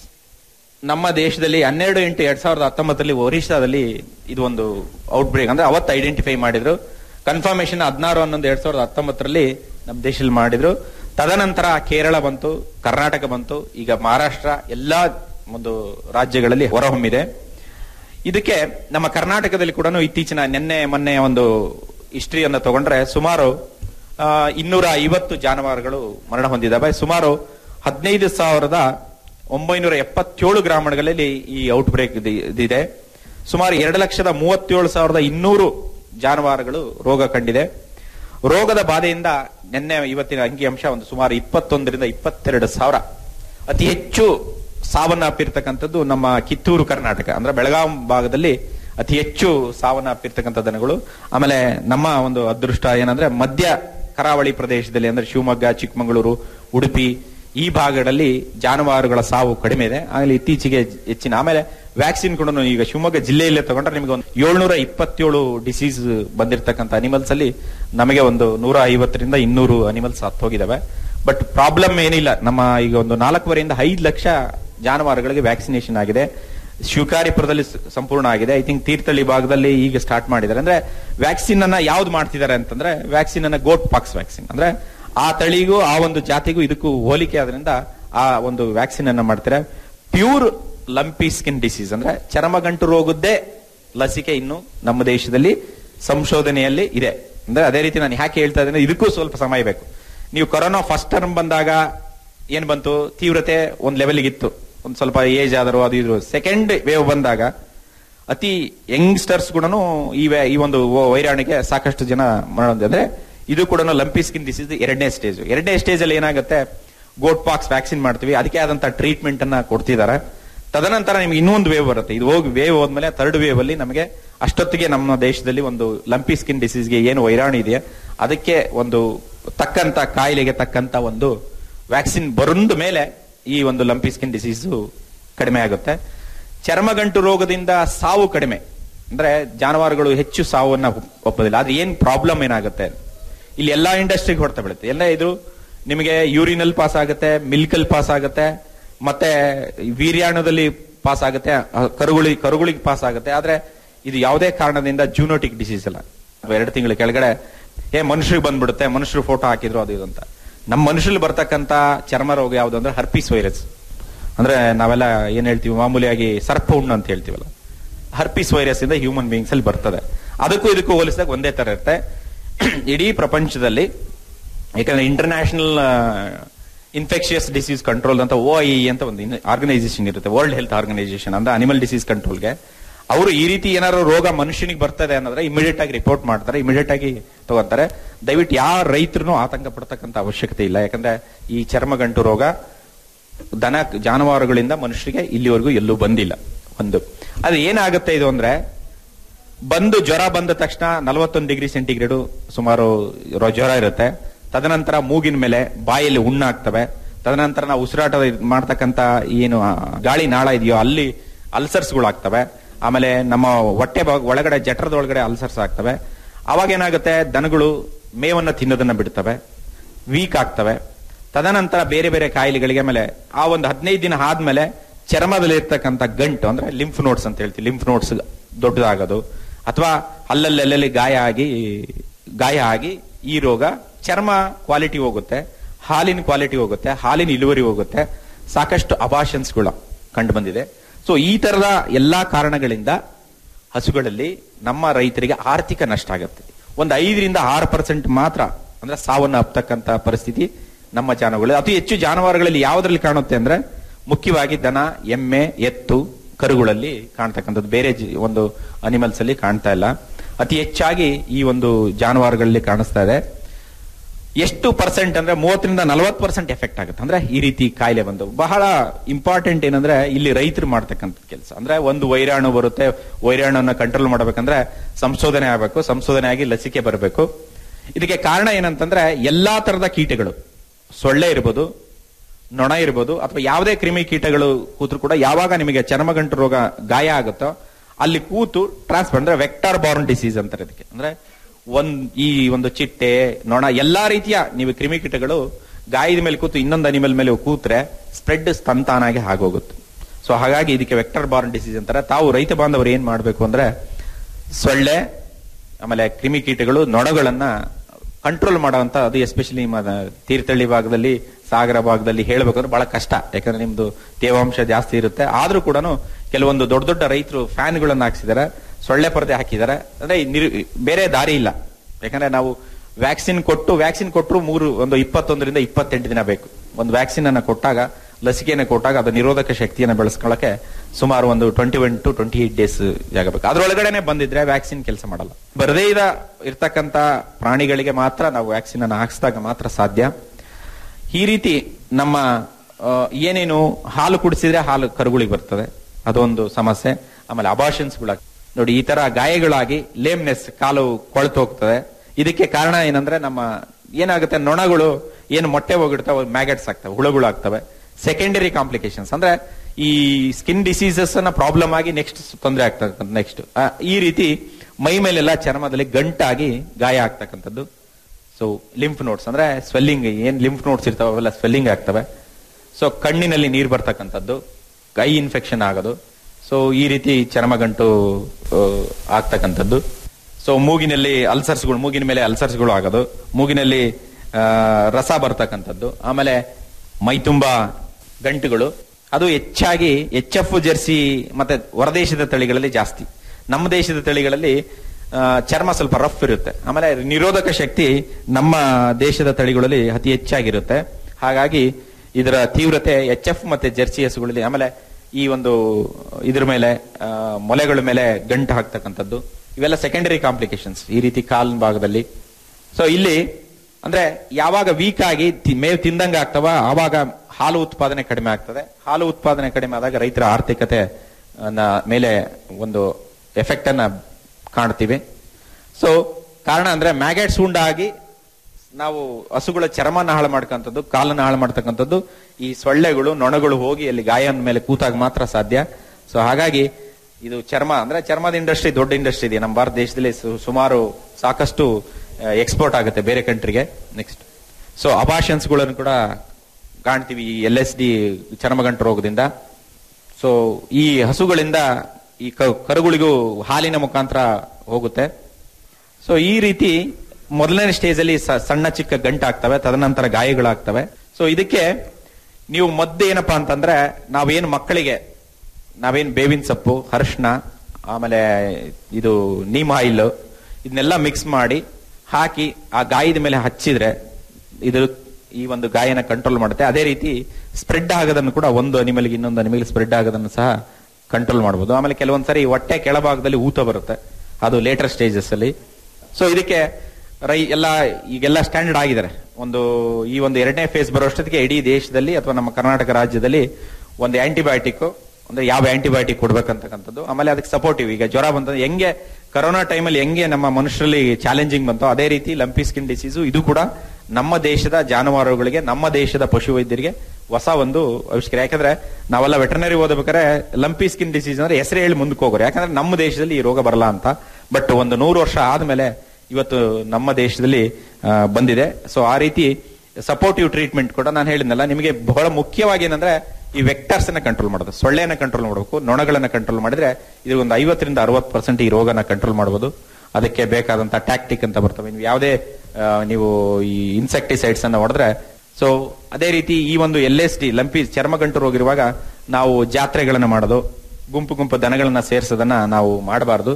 ನಮ್ಮ ದೇಶದಲ್ಲಿ ಹನ್ನೆರಡು ಎಂಟು ಎರಡ್ ಸಾವಿರದ ಹತ್ತೊಂಬತ್ತರಲ್ಲಿ ಒರಿಸ್ಸಾದಲ್ಲಿ ಇದು ಒಂದು ಔಟ್ ಬ್ರೇಕ್ ಅಂದ್ರೆ ಅವತ್ತು ಐಡೆಂಟಿಫೈ ಮಾಡಿದ್ರು ಕನ್ಫರ್ಮೇಶನ್ ಹದಿನಾರು ಹನ್ನೊಂದು ಎರಡ್ ಸಾವಿರದ ಹತ್ತೊಂಬತ್ತರಲ್ಲಿ ನಮ್ಮ ದೇಶದಲ್ಲಿ ಮಾಡಿದ್ರು ತದನಂತರ ಕೇರಳ ಬಂತು ಕರ್ನಾಟಕ ಬಂತು ಈಗ ಮಹಾರಾಷ್ಟ್ರ ಎಲ್ಲಾ ಒಂದು ರಾಜ್ಯಗಳಲ್ಲಿ ಹೊರಹೊಮ್ಮಿದೆ ಇದಕ್ಕೆ ನಮ್ಮ ಕರ್ನಾಟಕದಲ್ಲಿ ಕೂಡ ಇತ್ತೀಚಿನ ನಿನ್ನೆ ಮೊನ್ನೆ ಒಂದು ಹಿಸ್ಟ್ರಿಯನ್ನು ತಗೊಂಡ್ರೆ ಸುಮಾರು ಆ, ಇನ್ನೂರ ಐವತ್ತು ಜಾನುವಾರುಗಳು ಮರಣ ಹೊಂದಿದ್ದಾವೆ ಸುಮಾರು ಹದಿನೈದು ಸಾವಿರದ ಒಂಬೈನೂರ ಎಪ್ಪತ್ತೇಳು ಗ್ರಾಮಗಳಲ್ಲಿ ಈ ಔಟ್ ಬ್ರೇಕ್ ಇದೆ ಸುಮಾರು ಎರಡು ಲಕ್ಷದ ಮೂವತ್ತೇಳು ಸಾವಿರದ ಇನ್ನೂರು ಜಾನುವಾರುಗಳು ರೋಗ ಕಂಡಿದೆ ರೋಗದ ಬಾಧೆಯಿಂದ ನಿನ್ನೆ ಇವತ್ತಿನ ಅಂಕಿಅಂಶ ಒಂದು ಸುಮಾರು ಇಪ್ಪತ್ತೊಂದರಿಂದ ಇಪ್ಪತ್ತೆರಡು ಸಾವಿರ ಅತಿ ಹೆಚ್ಚು ಸಾವನ್ನಪ್ಪಿರ್ತಕ್ಕಂಥದ್ದು ನಮ್ಮ ಕಿತ್ತೂರು ಕರ್ನಾಟಕ ಅಂದ್ರೆ ಬೆಳಗಾಂ ಭಾಗದಲ್ಲಿ ಅತಿ ಹೆಚ್ಚು ಸಾವನ್ನಪ್ಪಿರ್ತಕ್ಕಂಥ ದನಗಳು ಆಮೇಲೆ ನಮ್ಮ ಒಂದು ಅದೃಷ್ಟ ಏನಂದ್ರೆ ಮಧ್ಯ ಕರಾವಳಿ ಪ್ರದೇಶದಲ್ಲಿ ಅಂದ್ರೆ ಶಿವಮೊಗ್ಗ ಚಿಕ್ಕಮಗಳೂರು ಉಡುಪಿ ಈ ಭಾಗಗಳಲ್ಲಿ ಜಾನುವಾರುಗಳ ಸಾವು ಕಡಿಮೆ ಇದೆ ಆಮೇಲೆ ಇತ್ತೀಚೆಗೆ ಹೆಚ್ಚಿನ ಆಮೇಲೆ ವ್ಯಾಕ್ಸಿನ್ ಕೂಡ ಈಗ ಶಿವಮೊಗ್ಗ ಜಿಲ್ಲೆಯಲ್ಲೇ ತಗೊಂಡ್ರೆ ನಿಮಗೆ ಒಂದು ಏಳ್ನೂರ ಇಪ್ಪತ್ತೇಳು ಡಿಸೀಸ್ ಬಂದಿರತಕ್ಕಂಥ ಅನಿಮಲ್ಸ್ ಅಲ್ಲಿ ನಮಗೆ ಒಂದು ನೂರ ಐವತ್ತರಿಂದ ಇನ್ನೂರು ಅನಿಮಲ್ಸ್ ಹೋಗಿದಾವೆ ಬಟ್ ಪ್ರಾಬ್ಲಮ್ ಏನಿಲ್ಲ ನಮ್ಮ ಈಗ ಒಂದು ನಾಲ್ಕೂವರೆಯಿಂದ ಐದು ಲಕ್ಷ ಜಾನುವಾರುಗಳಿಗೆ ವ್ಯಾಕ್ಸಿನೇಷನ್ ಆಗಿದೆ ಶಿವಕಾರಿಪುರದಲ್ಲಿ ಸ- ಸಂಪೂರ್ಣ ಆಗಿದೆ ಐ ಥಿಂಕ್ ತೀರ್ಥಹಳ್ಳಿ ಭಾಗದಲ್ಲಿ ಈಗ ಸ್ಟಾರ್ಟ್ ಮಾಡಿದ್ದಾರೆ ಅಂದ್ರೆ ವ್ಯಾಕ್ಸಿನ್ ಅನ್ನ ಯಾವ್ದು ಮಾಡ್ತಿದ್ದಾರೆ ಅಂತಂದ್ರೆ ವ್ಯಾಕ್ಸಿನ್ ಅನ್ನ ಗೋಟ್ ಪಾಕ್ಸ್ ವ್ಯಾಕ್ಸಿನ್ ಅಂದ್ರೆ ಆ ತಳಿಗೂ ಆ ಒಂದು ಜಾತಿಗೂ ಇದಕ್ಕೂ ಹೋಲಿಕೆ ಆದ್ರಿಂದ ಆ ಒಂದು ವ್ಯಾಕ್ಸಿನ್ ಅನ್ನ ಮಾಡ್ತಾರೆ ಪ್ಯೂರ್ ಲಂಪಿ ಸ್ಕಿನ್ ಡಿಸೀಸ್ ಅಂದ್ರೆ ಚರ್ಮಗಂಟು ರೋಗದ್ದೇ ಲಸಿಕೆ ಇನ್ನು ನಮ್ಮ ದೇಶದಲ್ಲಿ ಸಂಶೋಧನೆಯಲ್ಲಿ ಇದೆ ಅಂದ್ರೆ ಅದೇ ರೀತಿ ನಾನು ಯಾಕೆ ಹೇಳ್ತಾ ಇದ್ದೇನೆ ಇದಕ್ಕೂ ಸ್ವಲ್ಪ ಸಮಯ ಬೇಕು ನೀವು ಕೊರೋನಾ ಫಸ್ಟ್ ಟರ್ಮ್ ಬಂದಾಗ ಏನ್ ಬಂತು ತೀವ್ರತೆ ಒಂದ್ ಲೆವೆಲ್ಗೆ ಇತ್ತು ಒಂದ್ ಸ್ವಲ್ಪ ಏಜ್ ಆದರೂ ಅದು ಇದ್ರು ಸೆಕೆಂಡ್ ವೇವ್ ಬಂದಾಗ ಅತಿ ಯಂಗ್ಸ್ಟರ್ಸ್ ಕೂಡ ಈ ವೇ- ಈ ಒಂದು ವ- ವೈರಾಣಿಗೆ ಸಾಕಷ್ಟು ಜನ ಮರಣ ಹೊಂದಿದೆ. ಅಂದ್ರೆ ಇದು ಕೂಡ ಲಂಪಿ ಸ್ಕಿನ್ ಡಿಸೀಸ್ ಎರಡನೇ ಸ್ಟೇಜ್ ಎರಡನೇ ಸ್ಟೇಜ್ ಅಲ್ಲಿ ಏನಾಗುತ್ತೆ ಗೋಟ್ ಪಾಕ್ಸ್ ವ್ಯಾಕ್ಸಿನ್ ಮಾಡ್ತೀವಿ ಅದಕ್ಕೆ ಆದಂತ ಟ್ರೀಟ್ಮೆಂಟ್ ಅನ್ನ ಕೊಡ್ತಿದ್ದಾರೆ ತದನಂತರ ನಿಮ್ಗೆ ಇನ್ನೊಂದು ವೇವ್ ಬರುತ್ತೆ ಇದು ಹೋಗಿ ವೇವ್ ಹೋದ್ಮೇಲೆ ಥರ್ಡ್ ವೇವ್ ಅಲ್ಲಿ ನಮಗೆ ಅಷ್ಟೊತ್ತಿಗೆ ನಮ್ಮ ದೇಶದಲ್ಲಿ ಒಂದು ಲಂಪಿ ಸ್ಕಿನ್ ಡಿಸೀಸ್ಗೆ ಏನು ವೈರಾಣು ಇದೆಯಾ ಅದಕ್ಕೆ ಒಂದು ತಕ್ಕಂತ ಕಾಯಿಲೆಗೆ ತಕ್ಕಂತ ಒಂದು ವ್ಯಾಕ್ಸಿನ್ ಬರಂದ ಮೇಲೆ ಈ ಒಂದು ಲಂಪಿ ಸ್ಕಿನ್ ಡಿಸೀಸ್ ಕಡಿಮೆ ಆಗುತ್ತೆ ಚರ್ಮಗಂಟು ರೋಗದಿಂದ ಸಾವು ಕಡಿಮೆ ಅಂದ್ರೆ ಜಾನುವಾರುಗಳು ಹೆಚ್ಚು ಸಾವನ್ನ ಒಪ್ಪೋದಿಲ್ಲ ಆದ್ರೆ ಏನ್ ಪ್ರಾಬ್ಲಮ್ ಏನಾಗುತ್ತೆ ಇಲ್ಲಿ ಎಲ್ಲಾ ಇಂಡಸ್ಟ್ರಿಗೆ ಹೊಡ್ತಾ ಬೀಳುತ್ತೆ ಎಲ್ಲ ಇದು ನಿಮಗೆ ಯೂರಿನಲ್ ಪಾಸ್ ಆಗುತ್ತೆ ಮಿಲ್ಕಲ್ ಪಾಸ್ ಆಗುತ್ತೆ ಮತ್ತೆ ವೀರ್ಯಾಣುದಲ್ಲಿ ಪಾಸ್ ಆಗುತ್ತೆ ಅಹ್, ಕರುಗುಳಿ ಕರುಗಳಿಗೆ ಪಾಸ್ ಆಗುತ್ತೆ ಆದ್ರೆ ಇದು ಯಾವುದೇ ಕಾರಣದಿಂದ ಜೂನೋಟಿಕ್ ಡಿಸೀಸ್ ಅಲ್ಲ ಎರಡು ತಿಂಗಳ ಕೆಳಗಡೆ ಏ ಮನುಷ್ಯರಿಗೆ ಬಂದ್ಬಿಡುತ್ತೆ ಮನುಷ್ಯರು ಫೋಟೋ ಹಾಕಿದ್ರು ಅದು ಇದು ಅಂತ ನಮ್ಮ ಮನುಷ್ಯರಲ್ಲಿ ಬರ್ತಕ್ಕಂತ ಚರ್ಮ ರೋಗ ಯಾವ್ದು ಅಂದ್ರೆ ಹರ್ಪಿಸ್ ವೈರಸ್ ಅಂದ್ರೆ ನಾವೆಲ್ಲ ಏನ್ ಹೇಳ್ತೀವಿ ಮಾಮೂಲಿಯಾಗಿ ಸರ್ಪ ಹುಣ್ಣು ಅಂತ ಹೇಳ್ತೀವಲ್ಲ ಹರ್ಪಿಸ್ ವೈರಸ್ ಇಂದ ಹ್ಯೂಮನ್ ಬೀಯಿಂಗ್ಸ್ ಅಲ್ಲಿ ಬರ್ತದೆ ಅದಕ್ಕೂ ಇದಕ್ಕೂ ಹೋಲಿಸಿದಾಗ ಒಂದೇ ತರ ಇರುತ್ತೆ ಇಡೀ ಪ್ರಪಂಚದಲ್ಲಿ ಯಾಕಂದ್ರೆ ಇಂಟರ್ನ್ಯಾಷನಲ್ ಇನ್ಫೆಕ್ಷಿಯಸ್ ಡಿಸೀಸ್ ಕಂಟ್ರೋಲ್ ಅಂತ ಓ ಐ ಅಂತ ಒಂದು ಆರ್ಗನೈಸೇಷನ್ ಇರುತ್ತೆ ವರ್ಲ್ಡ್ ಹೆಲ್ತ್ ಆರ್ಗನೈಸೇಷನ್ ಅಂದ್ರೆ ಅನಿಮಲ್ ಡಿಸೀಸ್ ಕಂಟ್ರೋಲ್ಗೆ ಅವರು ಈ ರೀತಿ ಏನಾದ್ರು ರೋಗ ಮನುಷ್ಯನಿಗೆ ಬರ್ತದೆ ಅನ್ನೋದ್ರೆ ಇಮಿಡಿಯೇಟ್ ಆಗಿ ರಿಪೋರ್ಟ್ ಮಾಡ್ತಾರೆ ಇಮಿಡಿಯೇಟ್ ಆಗಿ ತಗೋತಾರೆ ದಯವಿಟ್ಟು ಯಾವ ರೈತರು ಆತಂಕ ಪಡ್ತಕ್ಕಂತ ಅವಶ್ಯಕತೆ ಇಲ್ಲ ಯಾಕಂದ್ರೆ ಈ ಚರ್ಮಗಂಟು ರೋಗ ದನ ಜಾನುವಾರುಗಳಿಂದ ಮನುಷ್ಯರಿಗೆ ಇಲ್ಲಿವರೆಗೂ ಎಲ್ಲೂ ಬಂದಿಲ್ಲ ಒಂದು ಅದು ಏನಾಗುತ್ತೆ ಇದು ಅಂದ್ರೆ ಬಂದು ಜ್ವರ ಬಂದ ತಕ್ಷಣ ನಲವತ್ತೊಂದು ಡಿಗ್ರಿ ಸೆಂಟಿಗ್ರೇಡ್ ಸುಮಾರು ರ- ಜ್ವರ ಇರುತ್ತೆ ತದನಂತರ ಮೂಗಿನ ಮೇಲೆ ಬಾಯಲ್ಲಿ ಹುಣ್ಣಾಗ್ತವೆ ತದನಂತರ ನಾವು ಉಸಿರಾಟ ಇದ್ ಮಾಡ್ತಕ್ಕಂತ ಏನು ಆ, ಗಾಳಿ ನಾಳ ಇದೆಯೋ ಅಲ್ಲಿ ಅಲ್ಸರ್ಸ್ಗಳಾಗ್ತವೆ ಆಮೇಲೆ ನಮ್ಮ ಹೊಟ್ಟೆ ಭಾಗ ಒಳಗಡೆ ಜಠರದ ಒಳಗಡೆ ಅಲ್ಸರ್ಸ್ ಆಗ್ತವೆ ಅವಾಗ ಏನಾಗುತ್ತೆ ದನಗಳು ಮೇವನ್ನ ತಿನ್ನೋದನ್ನ ಬಿಡ್ತವೆ ವೀಕ್ ಆಗ್ತವೆ ತದನಂತರ ಬೇರೆ ಬೇರೆ ಕಾಯಿಲೆಗಳಿಗೆ ಆಮೇಲೆ ಆ ಒಂದು ಹದಿನೈದು ದಿನ ಆದ್ಮೇಲೆ ಚರ್ಮದಲ್ಲಿ ಇರ್ತಕ್ಕಂಥ ಗಂಟು ಅಂದ್ರೆ ಲಿಂಫ್ ನೋಟ್ಸ್ ಅಂತ ಹೇಳ್ತೀವಿ ಲಿಂಫ್ ನೋಟ್ಸ್ ದೊಡ್ಡದಾಗೋದು ಅಥವಾ ಅಲ್ಲಲ್ಲಿ ಗಾಯ ಆಗಿ ಗಾಯ ಆಗಿ ಈ ರೋಗ ಚರ್ಮ ಕ್ವಾಲಿಟಿ ಹೋಗುತ್ತೆ ಹಾಲಿನ ಕ್ವಾಲಿಟಿ ಹೋಗುತ್ತೆ ಹಾಲಿನ ಇಳುವರಿ ಹೋಗುತ್ತೆ ಸಾಕಷ್ಟು ಅಬಾಷನ್ಸ್ಗಳು ಕಂಡು ಬಂದಿದೆ ಸೊ ಈ ತರದ ಎಲ್ಲಾ ಕಾರಣಗಳಿಂದ ಹಸುಗಳಲ್ಲಿ ನಮ್ಮ ರೈತರಿಗೆ ಆರ್ಥಿಕ ನಷ್ಟ ಆಗುತ್ತೆ ಒಂದು ಐದರಿಂದ ಆರು ಪರ್ಸೆಂಟ್ ಮಾತ್ರ ಅಂದ್ರೆ ಸಾವನ್ನ ಅಪ್ತಕ್ಕಂತ ಪರಿಸ್ಥಿತಿ ನಮ್ಮ ಜಾನುವಾರುಗಳು ಅತಿ ಹೆಚ್ಚು ಜಾನುವಾರುಗಳಲ್ಲಿ ಯಾವುದ್ರಲ್ಲಿ ಕಾಣುತ್ತೆ ಅಂದ್ರೆ ಮುಖ್ಯವಾಗಿ ದನ ಎಮ್ಮೆ ಎತ್ತು ಕರುಗಳಲ್ಲಿ ಕಾಣ್ತಕ್ಕಂಥದ್ದು ಬೇರೆ ಜಿ- ಒಂದು ಅನಿಮಲ್ಸ್ ಅಲ್ಲಿ ಕಾಣ್ತಾ ಇಲ್ಲ ಅತಿ ಹೆಚ್ಚಾಗಿ ಈ ಒಂದು ಜಾನುವಾರುಗಳಲ್ಲಿ ಕಾಣಿಸ್ತಾ ಇದೆ ಎಷ್ಟು ಪರ್ಸೆಂಟ್ ಅಂದ್ರೆ ಮೂವತ್ತರಿಂದ ನಲವತ್ತು ಪರ್ಸೆಂಟ್ ಎಫೆಕ್ಟ್ ಆಗುತ್ತೆ ಅಂದ್ರೆ ಈ ರೀತಿ ಕಾಯಿಲೆ ಬಂದು ಬಹಳ ಇಂಪಾರ್ಟೆಂಟ್ ಏನಂದ್ರೆ ಇಲ್ಲಿ ರೈತರು ಮಾಡ್ತಕ್ಕಂಥ ಕೆಲಸ ಅಂದ್ರೆ ಒಂದು ವೈರಾಣು ಬರುತ್ತೆ ವೈರಾಣುವನ್ನ ಕಂಟ್ರೋಲ್ ಮಾಡ್ಬೇಕಂದ್ರೆ ಸಂಶೋಧನೆ ಆಗಬೇಕು ಸಂಶೋಧನೆ ಆಗಿ ಲಸಿಕೆ ಬರಬೇಕು ಇದಕ್ಕೆ ಕಾರಣ ಏನಂತಂದ್ರೆ ಎಲ್ಲಾ ತರದ ಕೀಟಗಳು ಸೊಳ್ಳೆ ಇರ್ಬೋದು ನೊಣ ಇರ್ಬೋದು ಅಥವಾ ಯಾವುದೇ ಕ್ರಿಮಿ ಕೀಟಗಳು ಕೂತ್ರು ಕೂಡ ಯಾವಾಗ ನಿಮಗೆ ಚರ್ಮಗಂಟು ರೋಗ ಗಾಯ ಆಗುತ್ತೋ ಅಲ್ಲಿ ಕೂತು ಟ್ರಾನ್ಸ್ಫರ್ ಅಂದ್ರೆ ವೆಕ್ಟಾರ್ ಬಾರ್ನ್ ಡಿಸೀಸ್ ಅಂತಾರೆ ಇದಕ್ಕೆ ಅಂದ್ರೆ ಒಂದ್ ಈ ಒಂದು ಚಿಟ್ಟೆ ನೊಣ ಎಲ್ಲಾ ರೀತಿಯ ನೀವು ಕ್ರಿಮಿಕೀಟಗಳು ಗಾಯದ ಮೇಲೆ ಕೂತು ಇನ್ನೊಂದು ಅನಿಮಲ್ ಮೇಲೆ ಕೂತ್ರೆ ಸ್ಪ್ರೆಡ್ ತಂತಾನಾಗಿ ಆಗೋಗುತ್ತೆ ಸೊ ಹಾಗಾಗಿ ಇದಕ್ಕೆ ವೆಕ್ಟರ್ ಬಾರ್ನ್ ಡಿಸೀಸ್ ಅಂತಾರೆ ತಾವು ರೈತ ಬಾಂಧವರು ಏನ್ ಮಾಡ್ಬೇಕು ಅಂದ್ರೆ ಸೊಳ್ಳೆ ಆಮೇಲೆ ಕ್ರಿಮಿಕೀಟಗಳು ನೊಣಗಳನ್ನ ಕಂಟ್ರೋಲ್ ಮಾಡುವಂತ ಅದು ಎಸ್ಪೆಷಲಿ ತೀರ್ಥಹಳ್ಳಿ ಭಾಗದಲ್ಲಿ ಸಾಗರ ಭಾಗದಲ್ಲಿ ಹೇಳ್ಬೇಕಂದ್ರೆ ಬಹಳ ಕಷ್ಟ ಯಾಕಂದ್ರೆ ನಿಮ್ದು ತೇವಾಂಶ ಜಾಸ್ತಿ ಇರುತ್ತೆ ಆದ್ರೂ ಕೂಡ ಕೆಲವೊಂದು ದೊಡ್ಡ ದೊಡ್ಡ ರೈತರು ಫ್ಯಾನ್ಗಳನ್ನ ಹಾಕ್ಸಿದಾರೆ ಸೊಳ್ಳೆ ಪರದೆ ಹಾಕಿದ್ದಾರೆ ಅಂದ್ರೆ ಈ ನಿರ್- ಬೇರೆ ದಾರಿ ಇಲ್ಲ ಯಾಕಂದ್ರೆ ನಾವು ವ್ಯಾಕ್ಸಿನ್ ಕೊಟ್ಟು ವ್ಯಾಕ್ಸಿನ್ ಕೊಟ್ಟರು ಮೂರು ಒಂದು ಇಪ್ಪತ್ತೊಂದರಿಂದ ಇಪ್ಪತ್ತೆಂಟು ದಿನ ಬೇಕು ಒಂದು ವ್ಯಾಕ್ಸಿನ್ ಅನ್ನ ಕೊಟ್ಟಾಗ ಲಸಿಕೆಯನ್ನು ಕೊಟ್ಟಾಗ ಅದು ನಿರೋಧಕ ಶಕ್ತಿಯನ್ನು ಬೆಳೆಸ್ಕೊಳ್ಳಕ್ಕೆ ಸುಮಾರು ಒಂದು twenty one to twenty eight days ಆಗಬೇಕು ಅದ್ರೊಳಗಡೆನೆ ಬಂದಿದ್ರೆ ವ್ಯಾಕ್ಸಿನ್ ಕೆಲಸ ಮಾಡಲ್ಲ ಬರದೇ ಇದ ಇರ್ತಕ್ಕಂತ ಪ್ರಾಣಿಗಳಿಗೆ ಮಾತ್ರ ನಾವು ವ್ಯಾಕ್ಸಿನ್ ಅನ್ನು ಹಾಕಿಸಿದಾಗ ಮಾತ್ರ ಸಾಧ್ಯ ಈ ರೀತಿ ನಮ್ಮ ಆ, ಏನೇನು ಹಾಲು ಕುಡಿಸಿದ್ರೆ ಹಾಲು ಕರುಗಳಿಗೆ ಬರ್ತದೆ ಅದೊಂದು ಸಮಸ್ಯೆ ಆಮೇಲೆ ಅಬಾಷನ್ಸ್ಗಳ ನೋಡಿ ಈ ತರ ಗಾಯಗಳಾಗಿ ಲೇಮ್ನೆಸ್ ಕಾಲು ಕೊಳ್ತು ಹೋಗ್ತದೆ ಇದಕ್ಕೆ ಕಾರಣ ಏನಂದ್ರೆ ನಮ್ಮ ಏನಾಗುತ್ತೆ ನೊಣಗಳು ಏನು ಮೊಟ್ಟೆ ಹೋಗಿಡ್ತಾವೆ ಮ್ಯಾಗೆಟ್ಸ್ ಆಗ್ತವೆ ಹುಳುಗಳು ಆಗ್ತವೆ ಸೆಕೆಂಡರಿ ಕಾಂಪ್ಲಿಕೇಶನ್ಸ್ ಅಂದ್ರೆ ಈ ಸ್ಕಿನ್ ಡಿಸೀಸಸ್ ಅನ್ನ ಪ್ರಾಬ್ಲಮ್ ಆಗಿ ನೆಕ್ಸ್ಟ್ ತೊಂದರೆ ಆಗ್ತಕ್ಕಂಥ ನೆಕ್ಸ್ಟ್ ಈ ರೀತಿ ಮೈ ಮೇಲೆಲ್ಲ ಚರ್ಮದಲ್ಲಿ ಗಂಟಾಗಿ ಗಾಯ ಆಗ್ತಕ್ಕಂಥದ್ದು ಸೊ ಲಿಂಫ್ ನೋಟ್ಸ್ ಅಂದ್ರೆ ಸ್ವೆಲ್ಲಿಂಗ್ ಏನ್ ಲಿಂಫ್ ನೋಟ್ಸ್ ಇರ್ತಾವೆ ಅವೆಲ್ಲ ಸ್ವೆಲ್ಲಿಂಗ್ ಆಗ್ತವೆ ಸೊ ಕಣ್ಣಿನಲ್ಲಿ ನೀರು ಬರ್ತಕ್ಕಂಥದ್ದು ಕೈ ಇನ್ಫೆಕ್ಷನ್ ಆಗೋದು ಸೊ ಈ ರೀತಿ ಚರ್ಮಗಂಟು ಆ, ಆಗ್ತಕ್ಕಂಥದ್ದು ಸೊ ಮೂಗಿನಲ್ಲಿ ಅಲ್ಸರ್ಸ್ಗಳು ಮೂಗಿನ ಮೇಲೆ ಅಲ್ಸರ್ಸ್ಗಳು ಆಗೋದು ಮೂಗಿನಲ್ಲಿ ಆ, ರಸ ಬರ್ತಕ್ಕಂಥದ್ದು ಆಮೇಲೆ ಮೈ ತುಂಬಾ ಗಂಟುಗಳು ಅದು ಹೆಚ್ಚಾಗಿ ಎಚ್ ಎಫ್ ಜೆರ್ಸಿ ಮತ್ತೆ ಹೊರದೇಶದ ತಳಿಗಳಲ್ಲಿ ಜಾಸ್ತಿ ನಮ್ಮ ದೇಶದ ತಳಿಗಳಲ್ಲಿ ಆ, ಚರ್ಮ ಸ್ವಲ್ಪ ರಫ್ ಇರುತ್ತೆ ಆಮೇಲೆ ನಿರೋಧಕ ಶಕ್ತಿ ನಮ್ಮ ದೇಶದ ತಳಿಗಳಲ್ಲಿ ಅತಿ ಹೆಚ್ಚಾಗಿರುತ್ತೆ ಹಾಗಾಗಿ ಇದರ ತೀವ್ರತೆ ಎಚ್ ಎಫ್ ಮತ್ತೆ ಜೆರ್ಸಿ ಹಸುಗಳಲ್ಲಿ ಆಮೇಲೆ ಈ ಒಂದು ಇದ್ರ ಮೇಲೆ ಆ, ಮೊಲೆಗಳ ಮೇಲೆ ಗಂಟು ಹಾಕ್ತಕ್ಕಂಥದ್ದು ಇವೆಲ್ಲ ಸೆಕೆಂಡರಿ ಕಾಂಪ್ಲಿಕೇಶನ್ಸ್ ಈ ರೀತಿ ಕಾಲ್ ಭಾಗದಲ್ಲಿ ಸೊ ಇಲ್ಲಿ ಅಂದ್ರೆ ಯಾವಾಗ ವೀಕ್ ಆಗಿ ತಿ- ಮೇವು ತಿಂದಂಗ ಆಗ್ತವ ಆವಾಗ ಹಾಲು ಉತ್ಪಾದನೆ ಕಡಿಮೆ ಆಗ್ತದೆ ಹಾಲು ಉತ್ಪಾದನೆ ಕಡಿಮೆ ಆದಾಗ ರೈತರ ಆರ್ಥಿಕತೆ ಅನ್ನ ಮೇಲೆ ಒಂದು ಎಫೆಕ್ಟ್ ಅನ್ನ ಕಾಣ್ತೀವಿ ಸೊ ಕಾರಣ ಅಂದ್ರೆ ಮ್ಯಾಗೆಟ್ಸ್ ಉಂಡಾಗಿ ನಾವು ಹಸುಗಳ ಚರ್ಮನ ಹಾಳು ಮಾಡ್ಕಂಥದ್ದು ಕಾಲನ್ನ ಹಾಳು ಮಾಡ್ತಕ್ಕಂಥದ್ದು ಈ ಸೊಳ್ಳೆಗಳು ನೊಣಗಳು ಹೋಗಿ ಅಲ್ಲಿ ಗಾಯನ ಮೇಲೆ ಕೂತಾಗ ಮಾತ್ರ ಸಾಧ್ಯ ಸೊ ಹಾಗಾಗಿ ಇದು ಚರ್ಮ ಅಂದ್ರೆ ಚರ್ಮದ ಇಂಡಸ್ಟ್ರಿ ದೊಡ್ಡ ಇಂಡಸ್ಟ್ರಿ ಇದೆ ನಮ್ಮ ಭಾರತ ದೇಶದಲ್ಲಿ ಸು- ಸುಮಾರು ಸಾಕಷ್ಟು ಎಕ್ಸ್ಪೋರ್ಟ್ ಆಗುತ್ತೆ ಬೇರೆ ಕಂಟ್ರಿಗೆ ನೆಕ್ಸ್ಟ್ ಸೊ ಅಬಾಷನ್ಸ್ಗಳನ್ನು ಕೂಡ ಕಾಣ್ತೀವಿ ಈ ಎಲ್ ಎಸ್ ಡಿ ಚರ್ಮಗಂಟು ರೋಗದಿಂದ ಸೊ ಈ ಹಸುಗಳಿಂದ ಈ ಕ- ಕರುಗಳಿಗೂ ಹಾಲಿನ ಮುಖಾಂತರ ಹೋಗುತ್ತೆ ಸೊ ಈ ರೀತಿ ಮೊದಲನೇ ಸ್ಟೇಜ್ ಅಲ್ಲಿ ಸ- ಸಣ್ಣ ಚಿಕ್ಕ ಗಂಟಾಗ್ತವೆ ತದನಂತರ ಗಾಯಗಳಾಗ್ತವೆ ಸೊ ಇದಕ್ಕೆ ನೀವು ಮದ್ದು ಏನಪ್ಪಾ ಅಂತಂದ್ರೆ ನಾವೇನು ಮಕ್ಕಳಿಗೆ ನಾವೇನ್ ಬೇವಿನ ಸೊಪ್ಪು ಅರಿಶಿನ ಆಮೇಲೆ ಇದು ನೀಮ್ ಆಯಿಲ್ ಇದನ್ನೆಲ್ಲ ಮಿಕ್ಸ್ ಮಾಡಿ ಹಾಕಿ ಆ ಗಾಯದ ಮೇಲೆ ಹಚ್ಚಿದ್ರೆ ಇದು ಈ ಒಂದು ಗಾಯನ ಕಂಟ್ರೋಲ್ ಮಾಡುತ್ತೆ ಅದೇ ರೀತಿ ಸ್ಪ್ರೆಡ್ ಆಗೋದನ್ನು ಕೂಡ ಒಂದು ಅನಿಮಲ್ಗೆ ಇನ್ನೊಂದು ಅನಿಮಲ್ ಸ್ಪ್ರೆಡ್ ಆಗೋದನ್ನು ಸಹ ಕಂಟ್ರೋಲ್ ಮಾಡಬಹುದು ಆಮೇಲೆ ಕೆಲವೊಂದ್ಸರಿ ಹೊಟ್ಟೆ ಕೆಳಭಾಗದಲ್ಲಿ ಊತ ಬರುತ್ತೆ ಅದು ಲೇಟರ್ ಸ್ಟೇಜಸ್ ಅಲ್ಲಿ ಸೊ ಇದಕ್ಕೆ ರೈ ಎಲ್ಲ ಈಗೆಲ್ಲ ಸ್ಟ್ಯಾಂಡರ್ಡ್ ಆಗಿದ್ದಾರೆ ಒಂದು ಈ ಒಂದು ಎರಡನೇ ಫೇಸ್ ಬರೋಷ್ಟೊತ್ತಿಗೆ ಇಡೀ ದೇಶದಲ್ಲಿ ಅಥವಾ ನಮ್ಮ ಕರ್ನಾಟಕ ರಾಜ್ಯದಲ್ಲಿ ಒಂದು ಆಂಟಿಬಯೋಟಿಕ್ ಅಂದ್ರೆ ಯಾವ ಆಂಟಿಬಯೋಟಿಕ್ ಕೊಡ್ಬೇಕಂತಕ್ಕಂಥದ್ದು ಆಮೇಲೆ ಅದಕ್ಕೆ ಸಪೋರ್ಟಿವ್ ಈಗ ಜ್ವರ ಬಂತಂದ್ರೆ ಹೆಂಗೆ ಕರೋನಾ ಟೈಮಲ್ಲಿ ಹೆಂಗೆ ನಮ್ಮ ಮನುಷ್ಯರಲ್ಲಿ ಚಾಲೆಂಜಿಂಗ್ ಬಂತೋ ಅದೇ ರೀತಿ ಲಂಪಿ ಸ್ಕಿನ್ ಡಿಸೀಸು ಇದು ಕೂಡ ನಮ್ಮ ದೇಶದ ಜಾನುವಾರುಗಳಿಗೆ ನಮ್ಮ ದೇಶದ ಪಶುವೈದ್ಯರಿಗೆ ಹೊಸ ಒಂದು ಆವಿಷ್ಕಾರ ಯಾಕಂದ್ರೆ ನಾವೆಲ್ಲ ವೆಟರ್ನರಿ ಓದಬೇಕಾದ್ರೆ ಲಂಪಿ ಸ್ಕಿನ್ ಡಿಸೀಸ್ ಅಂದ್ರೆ ಹೆಸರು ಹೇಳಿ ಮುಂದಕ್ಕೆ ಹೋಗೋರು ಯಾಕಂದ್ರೆ ನಮ್ಮ ದೇಶದಲ್ಲಿ ಈ ರೋಗ ಬರಲ್ಲ ಅಂತ ಬಟ್ ಒಂದು ನೂರು ವರ್ಷ ಆದ್ಮೇಲೆ ಇವತ್ತು ನಮ್ಮ ದೇಶದಲ್ಲಿ ಆ, ಬಂದಿದೆ ಸೊ ಆ ರೀತಿ ಸಪೋರ್ಟಿವ್ ಟ್ರೀಟ್ಮೆಂಟ್ ಕೂಡ ನಾನು ಹೇಳಿದ್ನಲ್ಲ ನಿಮಗೆ ಬಹಳ ಮುಖ್ಯವಾಗಿ ಏನಂದ್ರೆ ಈ ವೆಕ್ಟರ್ಸ್ ಅನ್ನ ಕಂಟ್ರೋಲ್ ಮಾಡೋದು ಸೊಳ್ಳೆನ ಕಂಟ್ರೋಲ್ ಮಾಡಬೇಕು ನೊಣಗಳನ್ನ ಕಂಟ್ರೋಲ್ ಮಾಡಿದ್ರೆ ಇದು ಒಂದು ಐವತ್ತರಿಂದ ಅರವತ್ತು ಪರ್ಸೆಂಟ್ ಈ ರೋಗನ ಕಂಟ್ರೋಲ್ ಮಾಡಬಹುದು ಅದಕ್ಕೆ ಬೇಕಾದಂತ ಟ್ಯಾಕ್ಟಿಕ್ ಅಂತ ಬರ್ತವೆ ನೀವು ಯಾವುದೇ ಆ, ನೀವು ಈ ಇನ್ಸೆಕ್ಟಿಸೈಡ್ಸ್ ಅನ್ನ ಹೊಡೆದ್ರೆ ಸೊ ಅದೇ ರೀತಿ ಈ ಒಂದು ಎಲ್ ಎಸ್ ಡಿ ಲಂಪಿ ಚರ್ಮಗಂಟು ರೋಗ ಇರುವಾಗ ನಾವು ಜಾತ್ರೆಗಳನ್ನ ಮಾಡೋದು ಗುಂಪು ಗುಂಪು ದನಗಳನ್ನ ಸೇರಿಸೋದನ್ನ ನಾವು ಮಾಡಬಾರ್ದು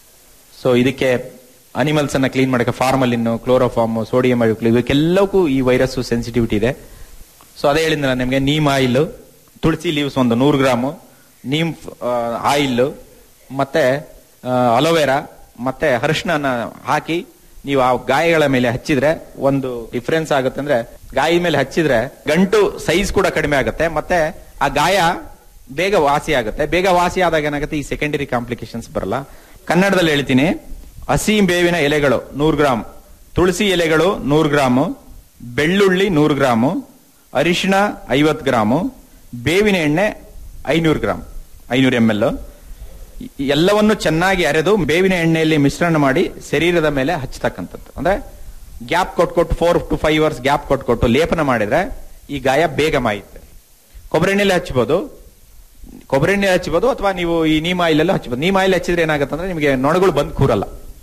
ಸೊ ಇದಕ್ಕೆ ಅನಿಮಲ್ಸ್ ಅನ್ನ ಕ್ಲೀನ್ ಮಾಡಕ್ಕೆ ಫಾರ್ಮಲಿನ್ ಕ್ಲೋರೋಫಾರ್ಮ್ ಸೋಡಿಯಂ ಇವಕ್ಕೆಲ್ಲಕ್ಕೂ ಈ ವೈರಸ್ ಸೆನ್ಸಿಟಿವಿಟಿ ಇದೆ ಸೊ ಅದೇ ಹೇಳಿದ್ನಲ್ಲ ನಿಮಗೆ ನೀಮ್ ಆಯಿಲ್ ತುಳಸಿ ಲೀವ್ಸ್ ಒಂದು ನೂರು ಗ್ರಾಮು ನೀಮ್ ಆಯಿಲ್ ಮತ್ತೆ ಅಲೋವೆರಾ ಮತ್ತೆ ಅರಿಶಿನ ಹಾಕಿ ನೀವು ಆ ಗಾಯಗಳ ಮೇಲೆ ಹಚ್ಚಿದ್ರೆ ಒಂದು ಡಿಫ್ರೆನ್ಸ್ ಆಗುತ್ತೆ ಅಂದ್ರೆ ಗಾಯ ಮೇಲೆ ಹಚ್ಚಿದ್ರೆ ಗಂಟು ಸೈಜ್ ಕೂಡ ಕಡಿಮೆ ಆಗುತ್ತೆ ಮತ್ತೆ ಆ ಗಾಯ ಬೇಗ ವಾಸಿ ಆಗುತ್ತೆ ಬೇಗ ವಾಸಿ ಆದಾಗ ಏನಾಗುತ್ತೆ ಈ ಸೆಕೆಂಡರಿ ಕಾಂಪ್ಲಿಕೇಶನ್ಸ್ ಬರಲ್ಲ ಕನ್ನಡದಲ್ಲಿ ಹೇಳ್ತೀನಿ ಹಸಿ ಬೇವಿನ ಎಲೆಗಳು ನೂರು ಗ್ರಾಮ್ ತುಳಸಿ ಎಲೆಗಳು ನೂರು ಗ್ರಾಮು ಬೆಳ್ಳುಳ್ಳಿ ನೂರು ಗ್ರಾಮು ಅರಿಶಿಣ ಐವತ್ತು ಗ್ರಾಮು ಬೇವಿನ ಎಣ್ಣೆ ಐನೂರು ಗ್ರಾಮ್ ಐನೂರು ಎಂ ಎಲ್ ಎಲ್ಲವನ್ನು ಚೆನ್ನಾಗಿ ಅರೆದು ಬೇವಿನ ಎಣ್ಣೆಯಲ್ಲಿ ಮಿಶ್ರಣ ಮಾಡಿ ಶರೀರದ ಮೇಲೆ ಹಚ್ಚತಕ್ಕಂಥದ್ದು ಅಂದ್ರೆ ಗ್ಯಾಪ್ ಕೊಟ್ಕೊಟ್ಟು four to five hours gap ಕೊಟ್ಕೊಟ್ಟು ಲೇಪನ ಮಾಡಿದ್ರೆ ಈ ಗಾಯ ಬೇಗ ಮಾಯುತ್ತೆ ಕೊಬ್ಬರಿ ಎಣ್ಣೆಲಿ ಹಚ್ಬೋದು ಕೊಬ್ಬರಿ ಎಣ್ಣೆ ಹಚ್ಬೋದು ಅಥವಾ ನೀವು ಈ ನೀಮ್ ಆಯಿಲ್ ಎಲ್ಲ ಹಚ್ಬೋದು ನೀಮ್ ಆಯಿಲ್ ಹಚ್ಚಿದ್ರೆ ಏನಾಗುತ್ತೆ ಅಂದ್ರೆ ನಿಮಗೆ ನೊಣಗಳು ಬಂದು ಕೂರಲ್ಲ